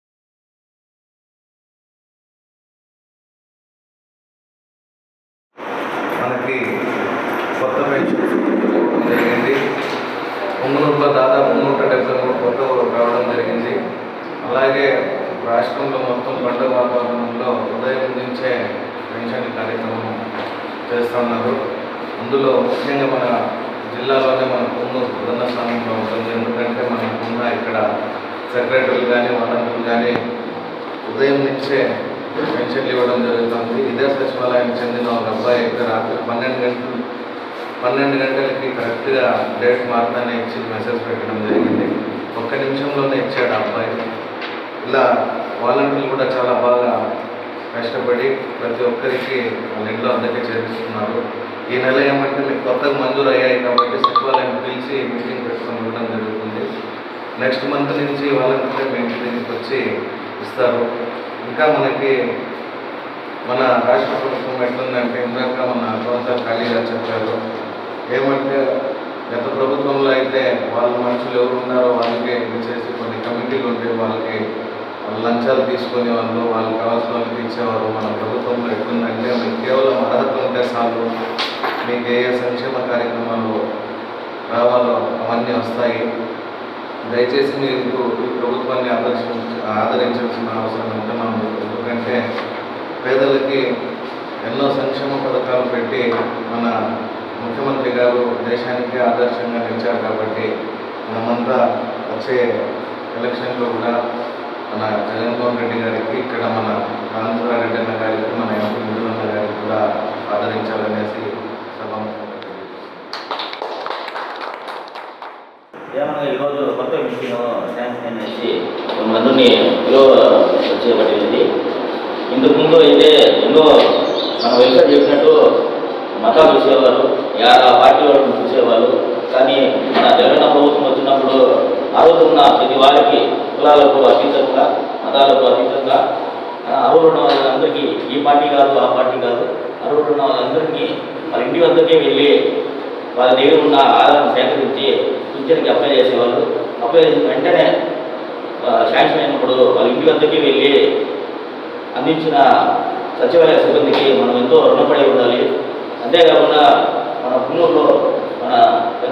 మనకి కొత్త పెన్షన్ జరిగింది పొంగనూరులో దాదాపు నూట డెబ్బై మూడు కొత్త రావడం జరిగింది అలాగే రాష్ట్రంలో మొత్తం పండుగ వాతావరణంలో ఉదయం నుంచే పెన్షన్ కార్యక్రమం చేస్తున్నారు అందులో ముఖ్యంగా మన జిల్లాలోనే మన పొంగనూరు ప్రధాన స్థానంలో ఉంటుంది ఎందుకంటే మనకున్న ఇక్కడ సెక్రటరీలు కానీ వాలంటీర్లు కానీ ఉదయం నుంచే పెన్షన్లు ఇవ్వడం జరుగుతుంది ఇదే సచివాలయానికి చెందిన ఒక అబ్బాయి అయితే రాత్రి పన్నెండు గంటలు పన్నెండు గంటలకి కరెక్ట్గా డేట్ మారుతానే ఇచ్చి మెసేజ్ పెట్టడం జరిగింది ఒక్క నిమిషంలోనే ఇచ్చాడు ఆ అబ్బాయి ఇలా వాలంటీర్లు కూడా చాలా బాగా కష్టపడి ప్రతి ఒక్కరికి వాళ్ళ ఇంట్లో అందరికీ చేరుస్తున్నారు ఈ నెల ఏమంటే మీకు కొత్తగా మంజూరు అయ్యాయి కాబట్టి సచివాలయం పిలిచి మీటింగ్ పెట్టుకొని ఇవ్వడం జరుగుతుంది నెక్స్ట్ మంత్ నుంచి వాలంటీర్లు మీ ఇంటి దగ్గరికి వచ్చి ఇస్తారు ఇంకా మనకి మన రాష్ట్ర ప్రభుత్వం ఎట్లుందంటే ఇందాక మన కౌన్సిలర్ ఖాళీ గారు చెప్పారు ఏమంటే గత ప్రభుత్వంలో అయితే వాళ్ళ మనుషులు ఎవరు ఉన్నారో వాళ్ళకి ఇది చేసి కొన్ని కమిటీలు ఉంటే వాళ్ళకి వాళ్ళు లంచాలు తీసుకునే వాళ్ళు వాళ్ళకి కావాల్సిన వాళ్ళకి ఇచ్చేవారు మన ప్రభుత్వంలో ఎట్లుందంటే మీకు కేవలం అర్హత ఉంటే చాలు మీకు ఏ ఏ సంక్షేమ కార్యక్రమాలు రావాలో అవన్నీ వస్తాయి దయచేసి మీరు ఈ ప్రభుత్వాన్ని ఆదర్శ ఆదరించాల్సిన అవసరం ఉంటున్నాం ఎందుకంటే పేదలకి ఎన్నో సంక్షేమ పథకాలు పెట్టి మన ముఖ్యమంత్రి గారు దేశానికి ఆదర్శంగా నిలిచారు కాబట్టి మనమంతా వచ్చే ఎలక్షన్లో కూడా మన జగన్మోహన్ రెడ్డి గారికి ఇక్కడ మన రామచంద్రారెడ్డి అన్న గారికి మన ఎంపీ మిథునన్న గారికి కూడా ఆదరించాలనేసి సభాముఖంగా ఏమనగా ఈరోజు కొత్త మిషన్ శాంక్షన్ చేసి మనందరినీ పిలువ చేయబడింది ఇంతకుముందు అయితే ఎన్నో మన వెల్ఫేర్ చెప్పినట్టు మతాలు చూసేవారు యాడ పార్టీ వాళ్ళని చూసేవాళ్ళు కానీ మన జగన్ ప్రభుత్వం వచ్చినప్పుడు అర్హతున్న ప్రతి వారికి కులాలకు అతీతంగా మతాలకు అతీతంగా ఆ, అర్హులు ఉన్న వాళ్ళందరికీ ఈ పార్టీ కాదు ఆ పార్టీ కాదు అర్హులు ఉన్న వాళ్ళందరికీ వాళ్ళ ఇంటి వద్దకే వెళ్ళి వాళ్ళ దగ్గర ఉన్న ఆధారం సేకరించి పింఛన్కి అప్లై చేసేవాళ్ళు అప్లై చేసిన వెంటనే ఆ, శాంక్షన్ అయినప్పుడు వాళ్ళ ఇంటి వద్దకే వెళ్ళి అందించిన సచివాలయ సిబ్బందికి మనం ఎంతో రుణపడి ఉండాలి అంతేకాకుండా మన పున్నూరులో మన పెద్ద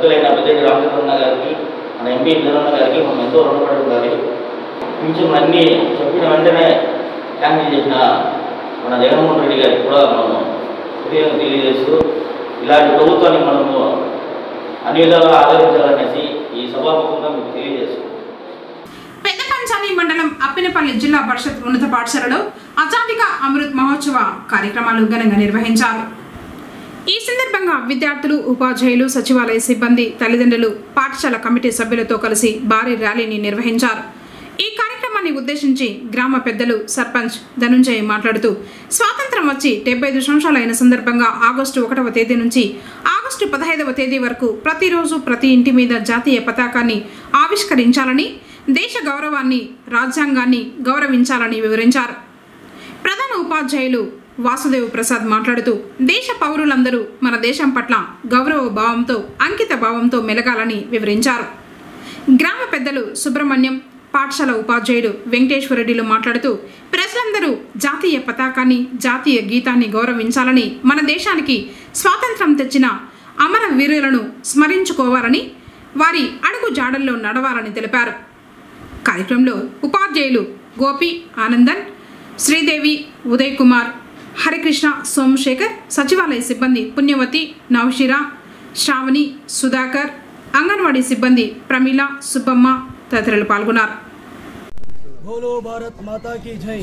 పెద్దలైన పెద్దరెడ్డి రామచంద్రన్న గారికి మన ఎంపీ వీరన్న గారికి మనం ఎంతో రుణపడి ఉండాలి పింఛన్లు అన్నీ చెప్పిన వెంటనే క్యాన్సిల్ చేసిన మన జగన్మోహన్ రెడ్డి గారికి కూడా మనము హృదయం తెలియజేస్తూ ఇలాంటి ప్రభుత్వాన్ని మనము అన్ని విధాలుగా ఆదరించాలనేసి ఈ సభాముఖంగా మీకు తెలియజేస్తున్నాం పెద్ద పంచాలి మండలం అప్పినపల్లి జిల్లా పరిషత్ ఉన్నత పాఠశాలలో అజాదిక అమృత్ మహోత్సవ కార్యక్రమాలు ఘనంగా నిర్వహించారు ఈ సందర్భంగా విద్యార్థులు ఉపాధ్యాయులు సచివాలయ సిబ్బంది తల్లిదండ్రులు పాఠశాల కమిటీ సభ్యులతో కలిసి భారీ ర్యాలీని నిర్వహించారు ఈ కార్యక్రమాన్ని ఉద్దేశించి గ్రామ పెద్దలు సర్పంచ్ ధనుంజయ్ మాట్లాడుతూ స్వాతంత్రం వచ్చి డెబ్బై ఐదు సంవత్సరాలు అయిన సందర్భంగా ఆగస్టు ఒకటవ తేదీ నుంచి ఆగస్టు పదహైదవ తేదీ వరకు ప్రతిరోజు ప్రతి ఇంటి మీద జాతీయ పతాకాన్ని ఆవిష్కరించాలని దేశ గౌరవాన్ని రాజ్యాంగాన్ని గౌరవించాలని వివరించారు ప్రధాన ఉపాధ్యాయులు వాసుదేవ్ ప్రసాద్ మాట్లాడుతూ దేశ పౌరులందరూ మన దేశం పట్ల గౌరవ భావంతో అంకిత భావంతో మెలగాలని వివరించారు గ్రామ పెద్దలు సుబ్రహ్మణ్యం పాఠశాల ఉపాధ్యాయుడు వెంకటేశ్వరరెడ్డిలు మాట్లాడుతూ ప్రజలందరూ జాతీయ పతాకాన్ని జాతీయ గీతాన్ని గౌరవించాలని మన దేశానికి స్వాతంత్రం తెచ్చిన అమర వీరులను స్మరించుకోవాలని వారి అడుగు జాడల్లో నడవాలని తెలిపారు కార్యక్రమంలో ఉపాధ్యాయులు గోపి ఆనందన్ శ్రీదేవి ఉదయ్ కుమార్ హరికృష్ణ సోమశేఖర్ సచివాలయ సిబ్బంది పుణ్యవతి నవశిర శ్రావణి సుధాకర్ అంగన్వాడీ సిబ్బంది ప్రమీల సుబ్బమ్మ తదితరులు పాల్గొన్నారు బోలో భారత్ మాతాకి జై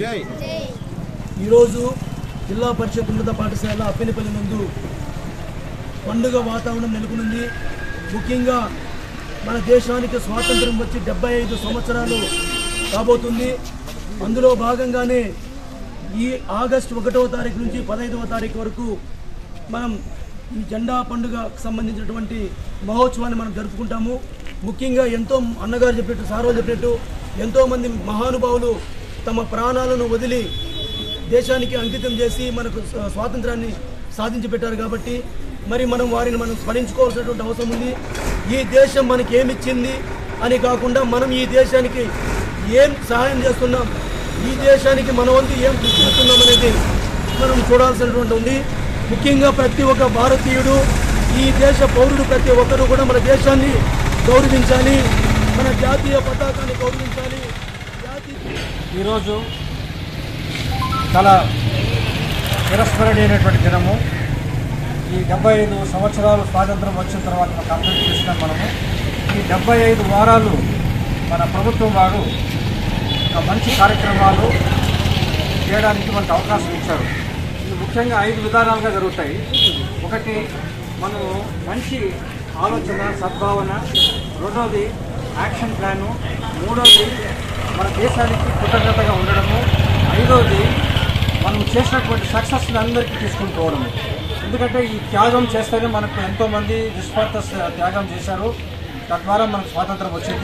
ఈరోజు జిల్లా పరిషత్ ఉన్నత పాఠశాల అప్పినపల్లి నందు పండుగ వాతావరణం నెలకొనుంది ముఖ్యంగా మన దేశానికి స్వాతంత్రం వచ్చి డెబ్బై ఐదు సంవత్సరాలు కాబోతుంది అందులో భాగంగానే ఈ ఆగస్టు ఒకటవ తారీఖు నుంచి పదహైదవ తారీఖు వరకు మనం ఈ జెండా పండుగకు సంబంధించినటువంటి మహోత్సవాన్ని మనం జరుపుకుంటాము ముఖ్యంగా ఎంతో అన్నగారు చెప్పినట్టు సార్వలు చెప్పినట్టు ఎంతోమంది మహానుభావులు తమ ప్రాణాలను వదిలి దేశానికి అంకితం చేసి మనకు స్వ- స్వాతంత్రాన్ని సాధించి పెట్టారు కాబట్టి మరి మనం వారిని మనం స్మరించుకోవాల్సినటువంటి అవసరం ఉంది ఈ దేశం మనకి ఏమిచ్చింది అని కాకుండా మనం ఈ దేశానికి ఏం సహాయం చేస్తున్నాం ఈ దేశానికి మన వంతు ఏం కృషి చేస్తున్నాం అనేది మనం చూడాల్సినటువంటి ఉంది ముఖ్యంగా ప్రతి ఒక్క భారతీయుడు ఈ దేశ పౌరుడు ప్రతి ఒక్కరు కూడా మన దేశాన్ని గౌరవించాలి మన జాతీయ పతాకాన్ని గౌరవించాలి ఈరోజు చాలా చిరస్మరణీయమైనటువంటి దినము ఈ డెబ్బై ఐదు సంవత్సరాలు స్వాతంత్రం వచ్చిన తర్వాత మనం కంప్లీట్ చేసినాం మనము ఈ డెబ్బై ఐదు వారాలు మన ప్రభుత్వం వారు ఒక మంచి కార్యక్రమాలు చేయడానికి మనకు అవకాశం ఇచ్చారు ఇది ముఖ్యంగా ఐదు విధానాలుగా జరుగుతాయి ఒకటి మనము మంచి ఆలోచన సద్భావన రెండోది యాక్షన్ ప్లాను మూడోది మన దేశానికి కృతజ్ఞతగా ఉండడము ఐదోది మనం చేసినటువంటి సక్సెస్ని అందరికీ తీసుకుని పోవడము ఎందుకంటే ఈ త్యాగం చేస్తేనే మనకు ఎంతోమంది నిస్వార్థ స- త్యాగం చేశారు తద్వారా మనకు స్వాతంత్రం వచ్చింది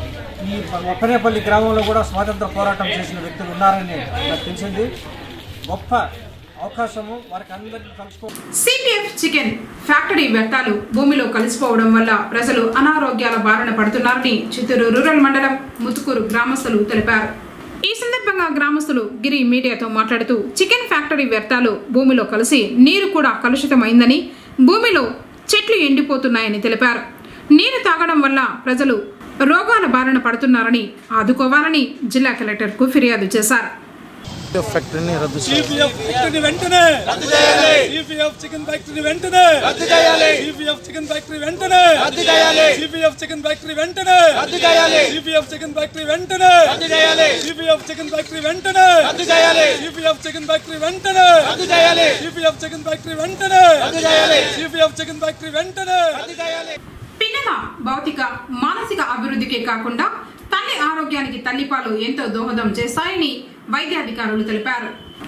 ఈ ఒప్పనేపల్లి గ్రామంలో కూడా స్వాతంత్ర పోరాటం చేసిన వ్యక్తులు ఉన్నారని నాకు తెలిసింది గొప్ప అవకాశము వారికి అందరికీ కలుసుకో సిపిఎఫ్ చికెన్ ఫ్యాక్టరీ వ్యర్థాలు భూమిలో కలిసిపోవడం వల్ల ప్రజలు అనారోగ్యాల బారిన పడుతున్నారని చిత్తూరు రూరల్ మండలం ముతుకూరు గ్రామస్తులు తెలిపారు ఈ సందర్భంగా గ్రామస్తులు గిరి మీడియాతో మాట్లాడుతూ చికెన్ ఫ్యాక్టరీ వ్యర్థాలు భూమిలో కలిసి నీరు కూడా కలుషితమైందని భూమిలో చెట్లు ఎండిపోతున్నాయని తెలిపారు నీరు తాగడం వల్ల ప్రజలు రోగాల బారిన పడుతున్నారని ఆదుకోవాలని జిల్లా కలెక్టర్కు ఫిర్యాదు చేశారు ఫ్యాక్టరీని రద్దు సిపిఎఫ్ ఫ్యాక్టరీ వెంటనే రద్దు చేయాలి సిపిఎఫ్ చికెన్ ఫ్యాక్టరీ వెంటనే రద్దు చేయాలి సిపిఎఫ్ చికెన్ ఫ్యాక్టరీ వెంటనే రద్దు చేయాలి సిపిఎఫ్ చికెన్ ఫ్యాక్టరీ వెంటనే రద్దు చేయాలి సిపిఎఫ్ చికెన్ ఫ్యాక్టరీ వెంటనే రద్దు చేయాలి సిపిఎఫ్ చికెన్ ఫ్యాక్టరీ వెంటనే రద్దు చేయాలి సిపిఎఫ్ చికెన్ ఫ్యాక్టరీ వెంటనే రద్దు చేయాలి సిపిఎఫ్ చికెన్ ఫ్యాక్టరీ వెంటనే రద్దు చేయాలి సిపిఎఫ్ చికెన్ ఫ్యాక్టరీ వెంటనే రద్దు చేయాలి పిల్లల భౌతిక మానసిక అభివృద్ధికే కాకుండా తల్లి ఆరోగ్యానికి తల్లిపాలు ఎంతో దోహదం చేస్తాయని వైద్యాధికారులు తెలిపారు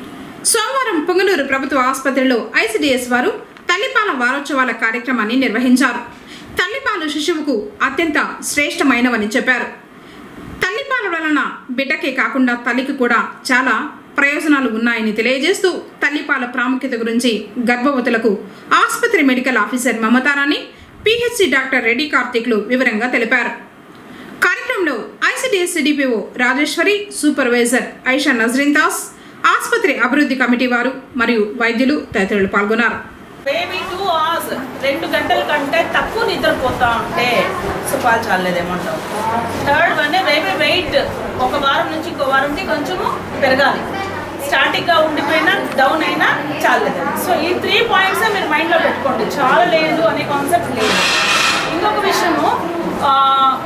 సోమవారం పొంగనూరు ప్రభుత్వ ఆసుపత్రిలో ఐసిడిఎస్ వారు తల్లిపాల వారోత్సవాల కార్యక్రమాన్ని నిర్వహించారు తల్లిపాలు శిశువుకు అత్యంత శ్రేష్టమైనవని చెప్పారు తల్లిపాల వలన బిడ్డకే కాకుండా తల్లికి కూడా చాలా ప్రయోజనాలు ఉన్నాయని తెలియజేస్తూ తల్లిపాల ప్రాముఖ్యత గురించి గర్భవతులకు ఆసుపత్రి medical officer Mamatharani PHC doctor Reddy కార్తీక్లు వివరంగా తెలిపారు కార్యక్రమంలో ICDS CDPO Rajeshwari supervisor Aisha Nazreen Das ఆసుపత్రి అభివృద్ధి కమిటీ వారు మరియు వైద్యులు తదితరులు పాల్గొన్నారు బేబీ టూ అవర్స్ రెండు గంటల కంటే తక్కువ నిద్రపోతా ఉంటే సో పాలు చాలేదేమంటావు థర్డ్ వన్ బేబీ వెయిట్ ఒక వారం నుంచి ఇంకో వారంకి కొంచెము పెరగాలి స్టార్టింగ్గా ఉండిపోయినా డౌన్ అయినా చాలేదు సో ఈ త్రీ పాయింట్స్ మీరు మైండ్లో పెట్టుకోండి చాలా లేదు అనే కాన్సెప్ట్ లేదు ఇంకొక విషయము ఆ,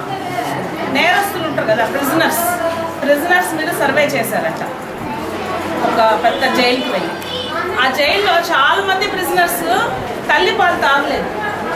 నేరస్తులు ఉంటారు కదా ప్రిజనర్స్ ప్రిజనర్స్ మీద సర్వే చేశారట ఒక పెద్ద జైలుకి వెళ్ళి ఆ జైల్లో చాలా మంది ప్రిజనర్స్ తల్లి పాలు తాగలేదు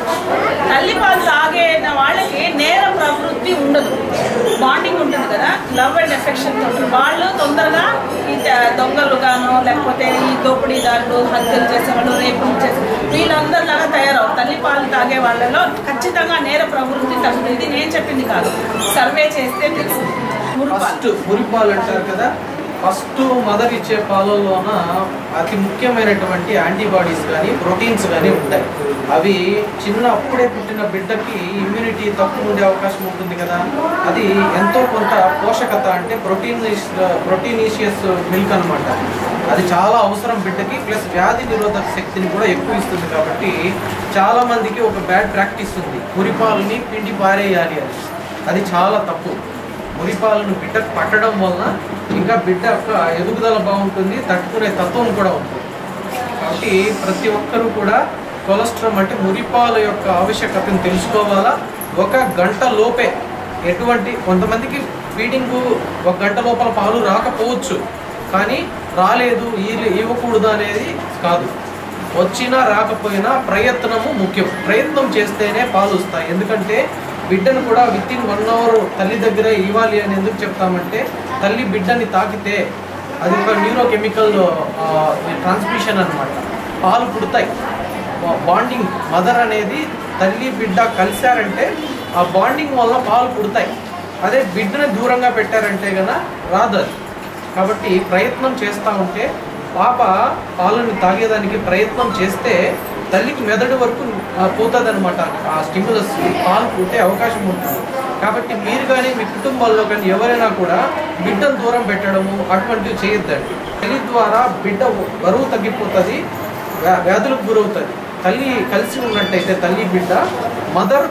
తల్లి పాలు తాగే వాళ్ళకి నేర ప్రవృత్తి ఉండదు బాండింగ్ ఉంటుంది కదా లవ్ అండ్ ఎఫెక్షన్ ఉంటుంది వాళ్ళు తొందరగా ఈ త- దొంగలు గాను లేకపోతే ఈ దోపిడీదారులు హత్యలు చేసేవాళ్ళు రేపులు చేసే వీళ్ళందరిలాగా తయారవు తల్లి పాలు తాగే వాళ్ళలో ఖచ్చితంగా నేర ప్రవృత్తి తగ్గుతుంది ఇది నేను చెప్పింది కాదు సర్వే చేస్తే తెలుసు ఫస్ట్ మురిపాలు అంటారు కదా ఫస్ట్ మదర్ ఇచ్చే పాలల్లోన అతి ముఖ్యమైనటువంటి యాంటీబాడీస్ కానీ ప్రోటీన్స్ కానీ ఉంటాయి అవి చిన్న అప్పుడే పుట్టిన బిడ్డకి ఇమ్యూనిటీ తక్కువ ఉండే అవకాశం ఉంటుంది కదా అది ఎంతో కొంత పోషకత అంటే ప్రోటీన్ ప్రోటీనీషియస్ మిల్క్ అన్నమాట అది చాలా అవసరం బిడ్డకి ప్లస్ వ్యాధి నిరోధక శక్తిని కూడా ఎక్కువ ఇస్తుంది కాబట్టి చాలా మందికి ఒక బ్యాడ్ ప్రాక్టీస్ ఉంది మురిపాలని పిండి పారేయాలి అని అది చాలా తప్పు మురిపాలను బిడ్డకు పట్టడం వలన ఇంకా బిడ్డ యొక్క ఎదుగుదల బాగుంటుంది తట్టుకునే తత్వం కూడా ఉంటుంది కాబట్టి ప్రతి ఒక్కరూ కూడా కొలెస్ట్రాల్ అంటే మురిపాల యొక్క ఆవశ్యకతను తెలుసుకోవాలా ఒక గంట లోపే ఎటువంటి కొంతమందికి ఫీడింగ్ ఒక గంట లోపల పాలు రాకపోవచ్చు కానీ రాలేదు ఈ- ఇవ్వకూడదు అనేది కాదు వచ్చినా రాకపోయినా ప్రయత్నము ముఖ్యం ప్రయత్నం చేస్తేనే పాలు వస్తాయి ఎందుకంటే బిడ్డను కూడా విత్ ఇన్ వన్ అవర్ తల్లి దగ్గర ఇవ్వాలి అని ఎందుకు చెప్తామంటే తల్లి బిడ్డని తాకితే అది ఒక న్యూరోకెమికల్ ట్రాన్స్మిషన్ అన్నమాట పాలు పుడతాయి బాండింగ్ మదర్ అనేది తల్లి బిడ్డ కలిశారంటే ఆ బాండింగ్ వల్ల పాలు పుడతాయి అదే బిడ్డని దూరంగా పెట్టారంటే గన రాదు అది కాబట్టి ప్రయత్నం చేస్తూ ఉంటే పాప పాలను తాగేదానికి ప్రయత్నం చేస్తే తల్లికి మెదడు వరకు పోతుంది అనమాట ఆ స్టిమ్యులస్ పాలు పుట్టే అవకాశం ఉంటుంది కాబట్టి మీరు కానీ మీ కుటుంబాల్లో కానీ ఎవరైనా కూడా బిడ్డను దూరం పెట్టడము అటువంటివి చేయొద్దండి తల్లి ద్వారా బిడ్డ బరువు తగ్గిపోతుంది వ్యా- వ్యాధులకు గురవుతుంది తల్లి కలిసి ఉన్నట్టయితే తల్లి బిడ్డ మదర్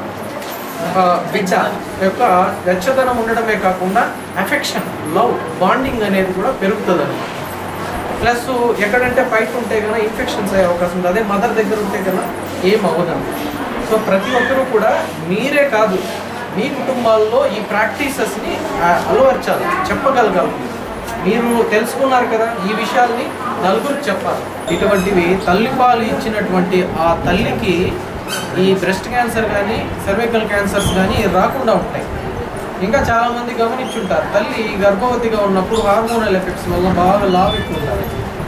బిడ్డ యొక్క వెచ్చదనం ఉండడమే కాకుండా అఫెక్షన్ లవ్ బాండింగ్ అనేది కూడా పెరుగుతుంది అనమాట ప్లస్ ఎక్కడంటే బయట ఉంటే కన్నా ఇన్ఫెక్షన్స్ అయ్యే అవకాశం ఉంది అదే మదర్ దగ్గర ఉంటే కన్నా ఏం అవ్వదండి సో ప్రతి ఒక్కరూ కూడా మీరే కాదు మీ కుటుంబాల్లో ఈ ప్రాక్టీసెస్ని అలవర్చాలి చెప్పగలగాలి మీరు తెలుసుకున్నారు కదా ఈ విషయాల్ని నలుగురికి చెప్పాలి ఇటువంటివి తల్లిపాలు ఇచ్చినటువంటి ఆ తల్లికి ఈ బ్రెస్ట్ క్యాన్సర్ కానీ సర్వైకల్ క్యాన్సర్స్ కానీ రాకుండా ఉంటాయి ఇంకా చాలా మంది గమనించుంటారు తల్లి గర్భవతిగా ఉన్నప్పుడు హార్మోనల్ ఎఫెక్ట్స్ వల్ల బాగా లావు ఎక్కువ ఉంటుంది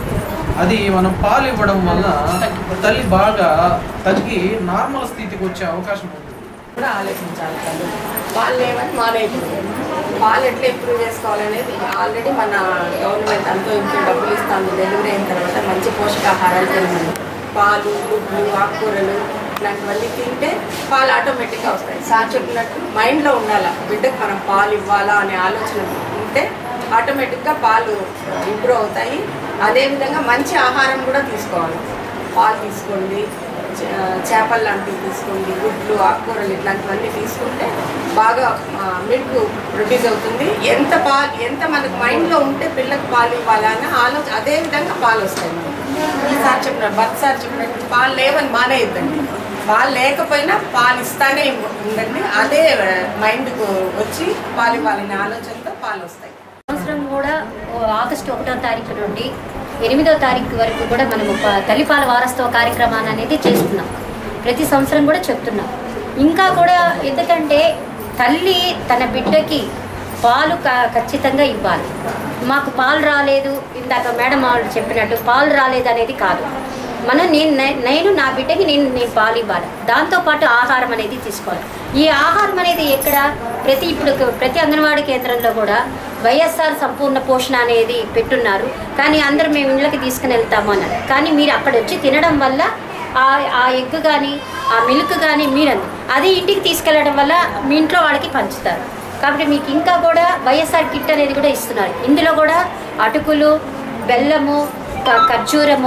అది మనం పాలు ఇవ్వడం వల్ల తల్లి బాగా తగ్గి నార్మల్ స్థితికి వచ్చే అవకాశం ఉంటుంది కూడా ఆలోచించాలి తల్లి పాలు లేవని మానేయకూడదు పాలు ఎట్లా ఇంప్రూవ్ చేసుకోవాలనేది ఆల్రెడీ మన గవర్నమెంట్ అంతో ఇంతో డబ్బులు ఇస్తుంది డెలివరీ అయిన తర్వాత మంచి పోషకాహారాలు తినమని పాలు గుడ్లు ఆకుకూరలు ఇట్లాంటివన్నీ తింటే పాలు ఆటోమేటిక్గా వస్తాయి సార్ చెప్పినట్టు మైండ్లో ఉండాలి బిడ్డకు మనం పాలు ఇవ్వాలా అనే ఆలోచన ఉంటే ఆటోమేటిక్గా పాలు ఇంప్రూవ్ అవుతాయి అదేవిధంగా మంచి ఆహారం కూడా తీసుకోవాలి పాలు తీసుకోండి చే- చేపలు లాంటివి తీసుకోండి గుడ్లు ఆకుకూరలు ఇట్లాంటివన్నీ తీసుకుంటే బాగా మిల్క్ ప్రొడ్యూస్ అవుతుంది ఎంత పాలు ఎంత మనకు మైండ్లో ఉంటే పిల్లకి పాలు ఇవ్వాలన్న ఆలోచన అదే విధంగా పాలు వస్తాయి మనకి ఈసారి చెప్పిన భర్త సార్ చెప్పినట్టు పాలు లేవని మానేయద్దండి పాలు లేకపోయినా పాలు ఇస్తానే ఉండండి అదే మైండ్కు వచ్చి పాలు ఇవ్వాలనే ఆలోచనతో పాలు వస్తాయి సంవత్సరం కూడా ఓ ఆగస్టు ఒకటో తారీఖు నుండి ఎనిమిదో తారీఖు వరకు కూడా మనము ప- తల్లిపాల వారస్తవ కార్యక్రమాన్ని అనేది చేస్తున్నాం ప్రతి సంవత్సరం కూడా చెప్తున్నాం ఇంకా కూడా ఎందుకంటే తల్లి తన బిడ్డకి పాలు క- ఖచ్చితంగా ఇవ్వాలి మాకు పాలు రాలేదు ఇందాక మేడం వాళ్ళు చెప్పినట్టు పాలు రాలేదు అనేది కాదు మనం నేను నే- నేను నా బిడ్డకి నేను నేను పాలు ఇవ్వాలి దాంతోపాటు ఆహారం అనేది తీసుకోవాలి ఈ ఆహారం అనేది ఎక్కడ ప్రతి ఇప్పుడు ప్రతి అంగన్వాడీ కేంద్రంలో కూడా వైఎస్ఆర్ సంపూర్ణ పోషణ అనేది పెట్టున్నారు కానీ అందరూ మేము ఇళ్ళకి తీసుకుని వెళ్తాము అన్నారు కానీ మీరు అక్కడ వచ్చి తినడం వల్ల ఆ ఆ ఎగ్ కానీ ఆ మిల్క్ కానీ మీరంది అది ఇంటికి తీసుకెళ్ళడం వల్ల మీ ఇంట్లో వాళ్ళకి పంచుతారు కాబట్టి మీకు ఇంకా కూడా వైఎస్ఆర్ కిట్ అనేది కూడా ఇస్తున్నారు ఇందులో కూడా అటుకులు బెల్లము క- ఖర్జూరము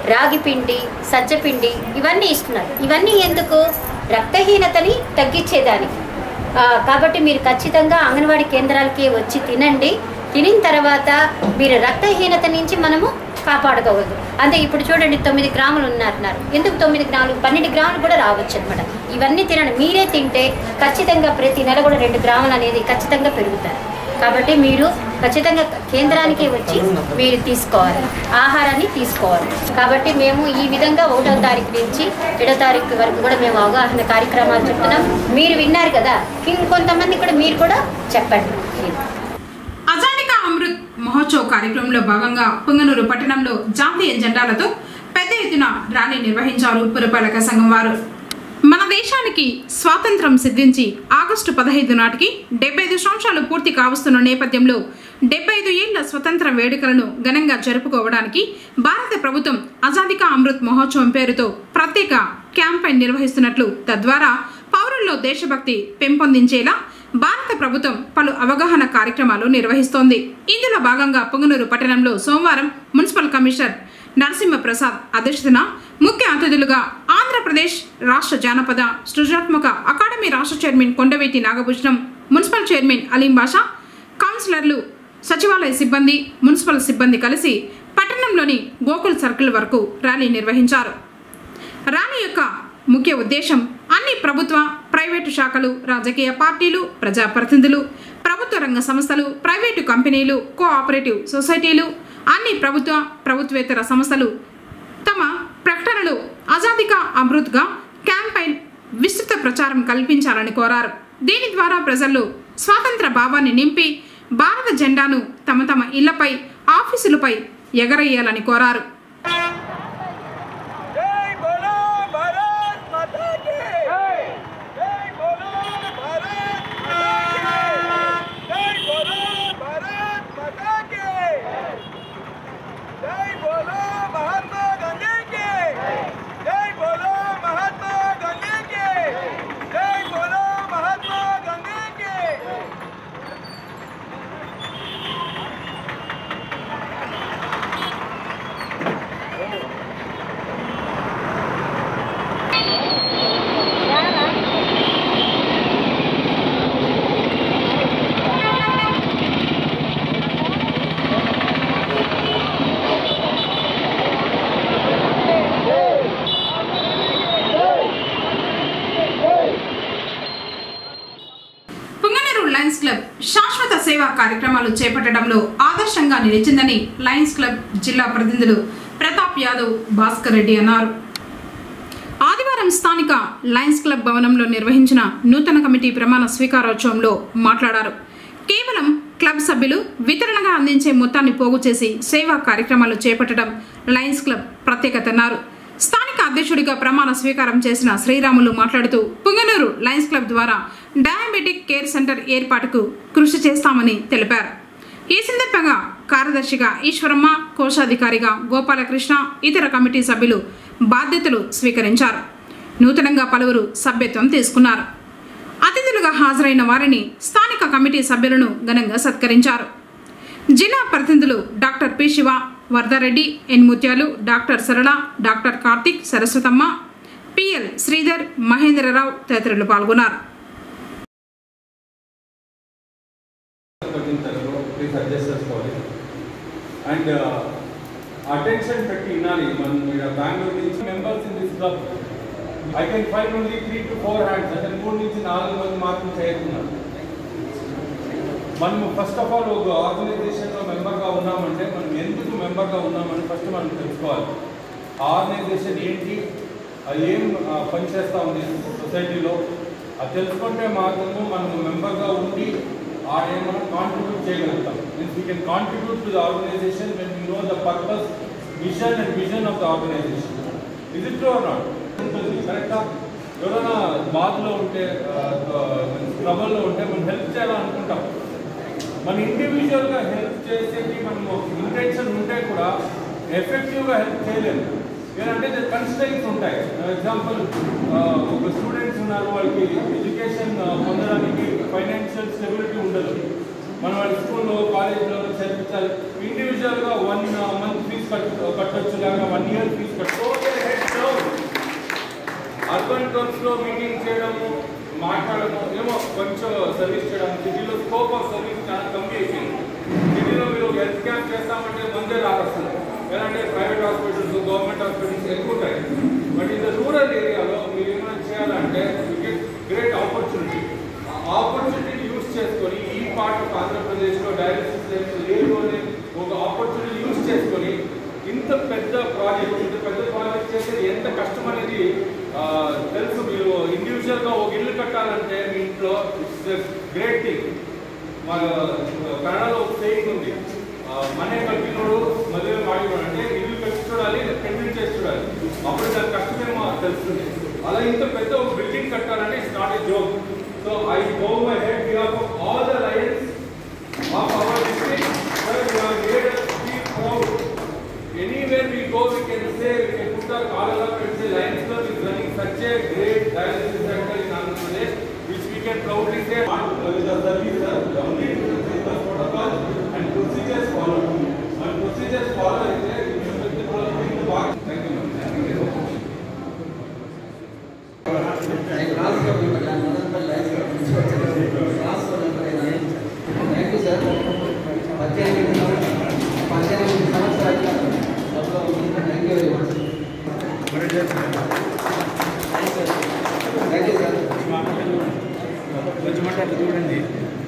రాగి పిండి సజ్జపిండి ఇవన్నీ ఇస్తున్నారు ఇవన్నీ ఎందుకు రక్తహీనతని తగ్గించేదానికి ఆ, కాబట్టి మీరు ఖచ్చితంగా అంగన్వాడీ కేంద్రాలకి వచ్చి తినండి తినిన తర్వాత మీరు రక్తహీనత నుంచి మనము కాపాడుకోవద్దు అంటే ఇప్పుడు చూడండి తొమ్మిది గ్రాములు ఉన్నారన్నారు ఎందుకు తొమ్మిది గ్రాములు పన్నెండు గ్రాములు కూడా రావచ్చు అనమాట ఇవన్నీ తినండి మీరే తింటే ఖచ్చితంగా ప్రతి నెల కూడా రెండు గ్రాములు అనేది ఖచ్చితంగా పెరుగుతారు కాబట్టి మీరు ఖచ్చితంగా కేంద్రానికి వచ్చి మీరు తీసుకోవాలి ఆహారాన్ని తీసుకోవాలి కాబట్టి మేము ఈ విధంగా ఒకటో తారీఖు నుంచి ఏడో తారీఖు వరకు కూడా మేము అవగాహన కార్యక్రమాలు చెప్తున్నాం మీరు విన్నారు కదా ఇంకొంతమంది కూడా మీరు కూడా చెప్పండి అజాడిక అమృత్ మహోత్సవ్ కార్యక్రమంలో భాగంగా పుంగనూరు పట్టణంలో జాతీయ జెండాలతో పెద్ద ఎత్తున ర్యాలీ నిర్వహించారు పురపాలక సంఘం వారు మన దేశానికి స్వాతంత్రం సిద్ధించి ఆగస్టు పదహైదు నాటికి డెబ్బై ఐదు సంవత్సరాలు పూర్తి కావస్తున్న నేపథ్యంలో డెబ్బై ఐదు ఏళ్ల స్వతంత్ర వేడుకలను ఘనంగా జరుపుకోవడానికి భారత ప్రభుత్వం అజాదికా అమృత్ మహోత్సవం పేరుతో ప్రత్యేక క్యాంపెయిన్ నిర్వహిస్తున్నట్లు తద్వారా పౌరుల్లో దేశభక్తి పెంపొందించేలా భారత ప్రభుత్వం పలు అవగాహన కార్యక్రమాలు నిర్వహిస్తోంది ఇందులో భాగంగా పొంగనూరు పట్టణంలో సోమవారం మున్సిపల్ కమిషనర్ నరసింహప్రసాద్ అధ్యక్షతన ముఖ్య అతిథులుగా ఆంధ్రప్రదేశ్ రాష్ట్ర జానపద సృజనాత్మక అకాడమీ రాష్ట్ర chairman Kondaveeti Nagabhushanam municipal chairman Aleem Basha కౌన్సిలర్లు సచివాలయ సిబ్బంది మున్సిపల్ సిబ్బంది కలిసి పట్టణంలోని గోకుల్ సర్కిల్ వరకు ర్యాలీ నిర్వహించారు ర్యాలీ యొక్క ముఖ్య ఉద్దేశం అన్ని ప్రభుత్వ ప్రైవేటు శాఖలు రాజకీయ పార్టీలు ప్రజాప్రతినిధులు ప్రభుత్వ రంగ సంస్థలు ప్రైవేటు కంపెనీలు కోఆపరేటివ్ సొసైటీలు అన్ని ప్రభుత్వ ప్రభుత్వేతర సంస్థలు తమ ప్రకటనలు ఆజాదికా అమృత్గా క్యాంపైన్ విస్తృత ప్రచారం కల్పించాలని కోరారు దీని ద్వారా ప్రజల్లో స్వాతంత్ర భావాన్ని నింపి భారత జెండాను తమ తమ ఇళ్లపై ఆఫీసులపై ఎగరేయాలని కోరారు పుంగనూరు లయన్స్ క్లబ్ శాశ్వత సేవా కార్యక్రమాలు చేపట్టడంలో ఆదర్శంగా నిలిచిందని లయన్స్ క్లబ్ జిల్లా ప్రతినిధులు ప్రతాప్ యాదవ్ భాస్కర్ రెడ్డి అన్నారు ఆదివారం స్థానిక లయన్స్ క్లబ్ భవనంలో నిర్వహించిన నూతన కమిటీ ప్రమాణ స్వీకారోత్సవంలో మాట్లాడారు కేవలం క్లబ్ సభ్యులు వితరణగా అందించే మొత్తాన్ని పోగు చేసి సేవా కార్యక్రమాలు చేపట్టడం లయన్స్ క్లబ్ ప్రత్యేకత అన్నారు స్థానిక అధ్యక్షుడిగా ప్రమాణ స్వీకారం చేసిన శ్రీరాములు మాట్లాడుతూ పుంగనూరు లయన్స్ క్లబ్ ద్వారా డయాబెటిక్ కేర్ సెంటర్ ఏర్పాటుకు కృషి చేస్తామని తెలిపారు ఈ సందర్భంగా కార్యదర్శిగా ఈశ్వరమ్మ కోశాధికారిగా గోపాలకృష్ణ ఇతర కమిటీ సభ్యులు బాధ్యతలు స్వీకరించారు నూతనంగా పలువురు సభ్యత్వం తీసుకున్నారు అతిథులుగా హాజరైన వారిని స్థానిక కమిటీ సభ్యులను ఘనంగా సత్కరించారు జిల్లా ప్రతినిధులు doctor P Shiva Vardhareddy N Muthyalu doctor Sarala doctor Karthik Saraswathamma PL Sridhar Mahendrarao తదితరులు పాల్గొన్నారు ప్లీజ్ అడ్జస్ట్ చేసుకోవాలి అండ్ అటెన్షన్ పెట్టి వినాలి మనం ఇక్కడ బెంగళూరు నుంచి members in this club I can find only three to four hands అంటే మూడు నుంచి నాలుగు మంది మాత్రం చేరుతున్నారు మనం ఫస్ట్ ఆఫ్ ఆల్ ఒక ఆర్గనైజేషన్లో మెంబర్గా ఉన్నామంటే మనం ఎందుకు మెంబర్గా ఉన్నామని ఫస్ట్ మనం తెలుసుకోవాలి ఆ ఆర్గనైజేషన్ ఏంటి అది ఏం ఆ, పనిచేస్తూ ఉంది సొసైటీలో అది తెలుసుకుంటే మాత్రము మనం మెంబర్గా ఉండి ఆ ఏమైనా కాంట్రిబ్యూట్ చేయగలుగుతాం means we can contribute to the organisation when you know the purpose mission and vision of the organisation ఇది ఇట్ ఆర్ నాట్ ఉంటుంది కరెక్టా ఎవరైనా బాధలో ఉంటే ట్రబుల్లో ఉంటే మనం హెల్ప్ చేయాలనుకుంటాం మన ఇండివిజువల్గా హెల్ప్ చేసేది మనము ఇంటెన్షన్ ఉంటే కూడా ఎఫెక్టివ్గా హెల్ప్ చేయలేము ఏంటంటే కన్స్టైన్స్ ఉంటాయి ఎగ్జాంపుల్ ఒక స్టూడెంట్స్ ఉన్నారు వాళ్ళకి ఎడ్యుకేషన్ పొందడానికి ఫైనాన్షియల్ స్టెబిలిటీ ఉండదు మనం వాళ్ళ స్కూల్లో కాలేజ్లో చదివించాలి ఇండివిజువల్గా వన్ మంత్ ఫీజు కట్టు కట్టొచ్చు లేక వన్ ఇయర్ ఫీజు కట్టు అర్బన్ క్లబ్స్లో మీటింగ్ చేయడము మాట్లాడము ఏమో కొంచెం సర్వీస్ చేయడం సిటీలో స్కోప్ ఆఫ్ సర్వీస్ చాలా కమ్మి అయిపోయింది సిటీలో మీరు హెల్త్ క్యాంప్ చేస్తామంటే ముందే రాదు అసలు ఎలా అంటే ప్రైవేట్ హాస్పిటల్స్ గవర్నమెంట్ హాస్పిటల్స్ ఎక్కువ ఉంటాయి బట్ ఇన్ ద రూరల్ ఏరియాలో మీరు ఏమైనా చేయాలంటే గ్రేట్ ఆపర్చునిటీ ఆపర్చునిటీని యూస్ చేసుకొని ఈ పార్ట్ ఆఫ్ ఆంధ్రప్రదేశ్లో డయాలసిస్ లేదు అనే ఒక ఆపర్చునిటీ యూస్ చేసుకొని ఇంత పెద్ద ప్రాజెక్ట్ ఇంత పెద్ద ప్రాజెక్ట్ చేసేది ఎంత కష్టం అనేది ఆ, తెలుసు మీరు ఇండివిజువల్గా ఒక ఇల్లు కట్టాలంటే మీ ఇంట్లో ఇట్స్ గ్రేట్ థింగ్ మన కన్నడలో ఒక సేయింగ్ ఉంది ఆ, మనే కల్పినోడు మదువే మాడినోడు అంటే ఇల్లు కట్టి చూడాలి పెండింగ్ చేసి చూడాలి అప్పుడు దాని కష్టమేమో తెలుస్తుంది అలా ఇంత పెద్ద ఒక బిల్డింగ్ కట్టాలంటే it's not a joke so I go my head behalf of all the lions of our district sir you have made us feel proud anywhere we go we can say we can put our call up and say Lions Club is running such a great dialysis center in Andhra Pradesh which we can proudly say uh, with the service uh, only with the protocol and procedures followed and procedures followed is there you should put the protocol in the box thank you ma'am. thank you thank you sir పద్దెనిమిది పద్దెనిమిది సంవత్సరాల సభలో ఉంది thank you very much thank you sir చూడండి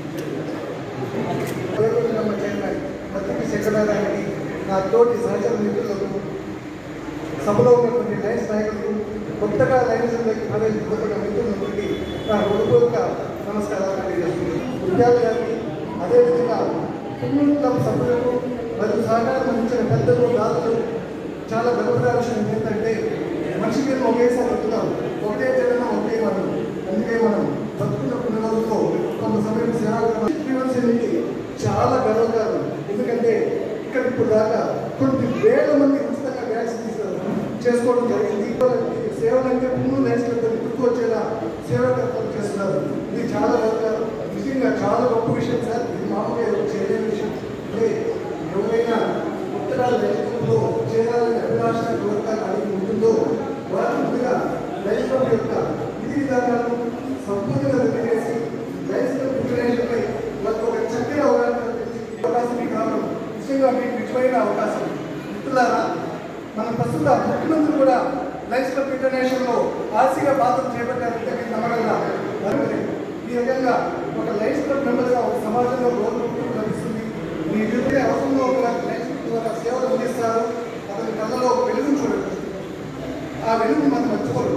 పత్రిక secretary నా తోటి సహచర మిత్రులకు సభలో ఉన్నటువంటి లైన్స్ నాయకులకు కొత్తగా లైన్స్లోకి ప్రవేశించబడిన మిత్రులందరికీ నా హృదయపూర్వక నమస్కారాలు తెలియజేస్తున్నాను విద్యార్థి గారికి అదేవిధంగా పిల్లల క్లబ్ సభ్యులకు మరియు సహకారం అందించిన పెద్దలు దాతలు చాలా గర్వపడే విషయం ఏంటంటే మనిషి మీద ఒకేసారి ఎత్తుతాం ఒకటే జగన్ ఒకే మనం అందుకే మనం బతుకున్న కొన్ని రోజుల్లో కొంత సమయం సేవాగ్రహానికి చాలా గర్వకారం ఎందుకంటే ఇక్కడ ఇప్పుడు దాకా కొన్ని వేల మంది ఉచితంగా వ్యాక్సిన్ చేసుకోవడం జరిగింది సేవలు అంటే ముందు నేషనల్ గుర్తు వచ్చేలా సేవకర్తలు చేస్తున్నారు ఇది చాలా గర్వకారం నిజంగా చాలా గొప్ప విషయం సార్ ఇది మామూలుగా ఏదో చేయలేని విషయం అంటే ఎవరైనా ఉత్తరాల రైతుల్లో చేరాలని అభిలాష కోరికలు అడిగి ఉంటుందో వారు ముందుగా రైతుల యొక్క విధి విధానాలను సంపూర్ణంగా తెలియజేసి రైతుల ప్రిపరేషన్పై వాళ్ళకు ఒక చక్కని అవగాహన కల్పించి అవకాశం మీకు రావడం నిజంగా మీకు నిజమైన అవకాశం మిత్రులారా మన ప్రస్తుత ముఖ్యమంత్రి కూడా లైఫ్ క్లబ్ ఇంటర్నేషనల్లో ఆర్సీగా పాత్ర చేపట్టారంటే మీకు నమ్మగలరా మరి ఈ రకంగా ఒక లైఫ్ క్లబ్ మెంబర్గా ఒక సమాజంలో గౌరవం లభిస్తుంది మీ ఎదుటే అవసరంలో ఒక లైఫ్ క్లబ్ ద్వారా సేవలు అందిస్తారు అతని కళ్ళలో ఒక వెలుగును చూడండి ఆ వెలుగు మనం మర్చిపోరు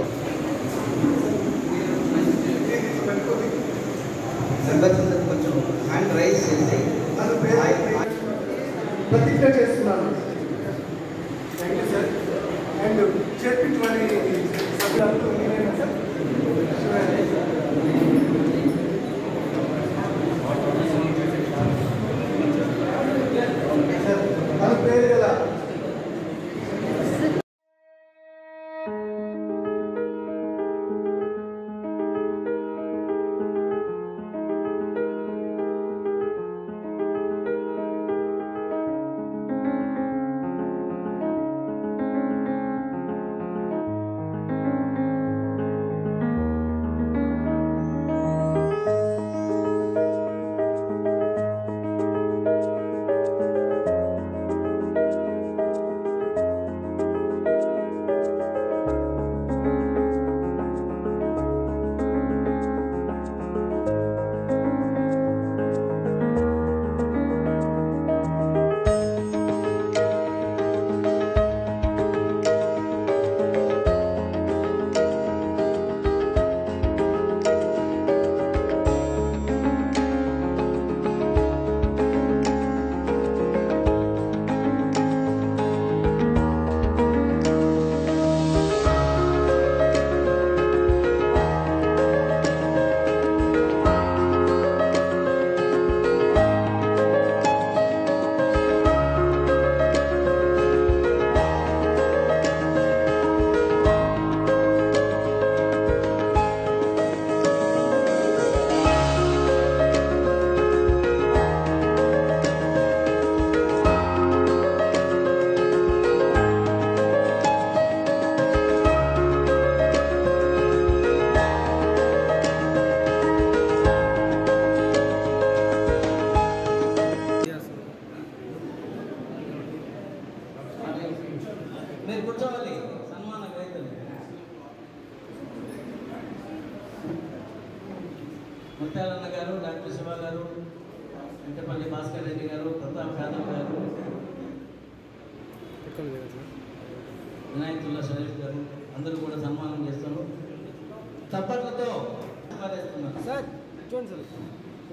కొంచెం హ్యాండ్ రైజ్ చేసి ప్రతిజ్ఞ చేస్తున్నాను థ్యాంక్ యూ సార్ అండ్ చేర్పించమని సభ్యులందరూ మీరేనా సార్ సార్ తన పేరు గల ముత్యాలన్న గారు డాక్టర్ శివ గారు వెంకటపల్లి భాస్కర్ రెడ్డి గారు ప్రతాప్ యాదవ్ గారు వినాయకుల్లా షరీఫ్ గారు అందరూ కూడా సన్మానం చేస్తారు చప్పట్లతో పారేస్తున్నారు సార్ చూడండి సార్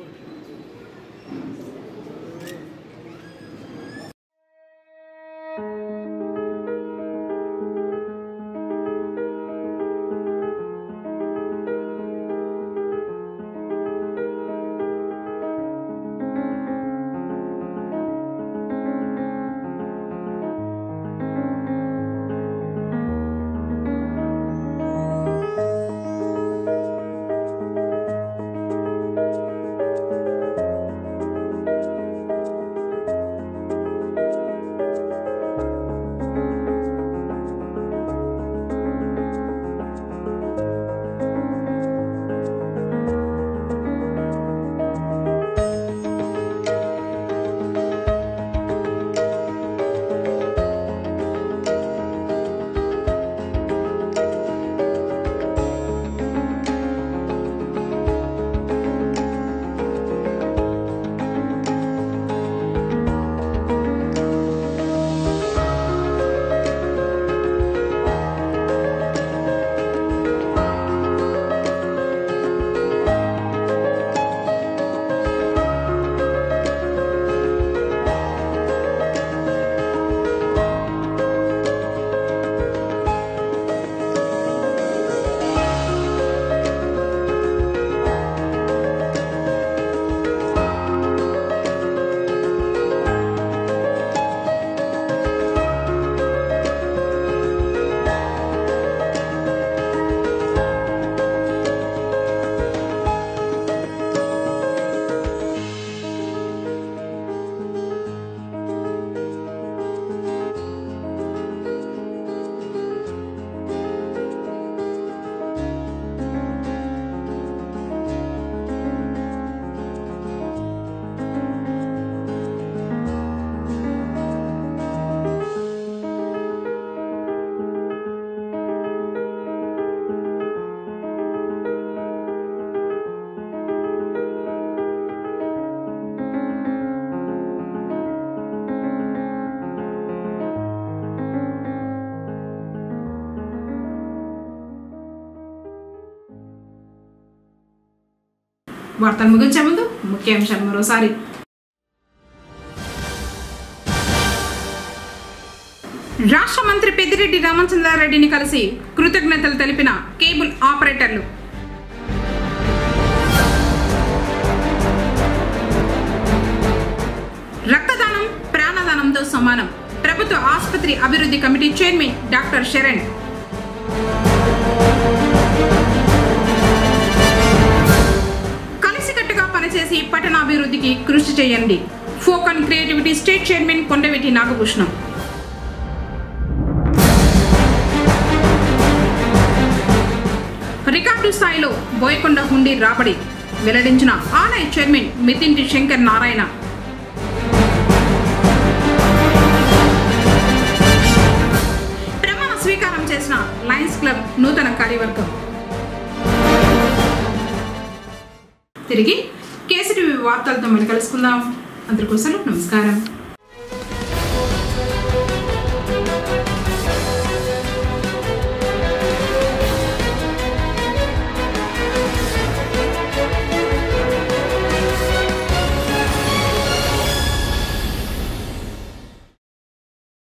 వార్తలు ముగించే ముందు ముఖ్యాంశాలు మరోసారి రాష్ట్ర మంత్రి పెద్దిరెడ్డి రామచంద్రారెడ్డిని కలిసి కృతజ్ఞతలు తెలిపిన కేబుల్ ఆపరేటర్లు రక్తదానం ప్రాణదానంతో సమానం ప్రభుత్వ ఆసుపత్రి అభివృద్ధి కమిటీ చైర్మన్ డాక్టర్ శరణ్ కలిసికట్టుగా పనిచేసి పట్టణాభివృద్ధికి కృషి చేయండి ఫోకన్ creativity state chairman Kondavetti Nagabhushanam record స్థాయిలో బోయకొండ హుండీ రాబడి వెల్లడించిన ఆలయ చైర్మన్ మితింటి శంకర్ నారాయణ ప్రమాణ స్వీకారం చేసిన లయన్స్ క్లబ్ నూతన కార్యవర్గం తిరిగి కేసీటీవీ వార్తలతో మళ్ళీ కలుసుకుందాం అందరికోసం నమస్కారం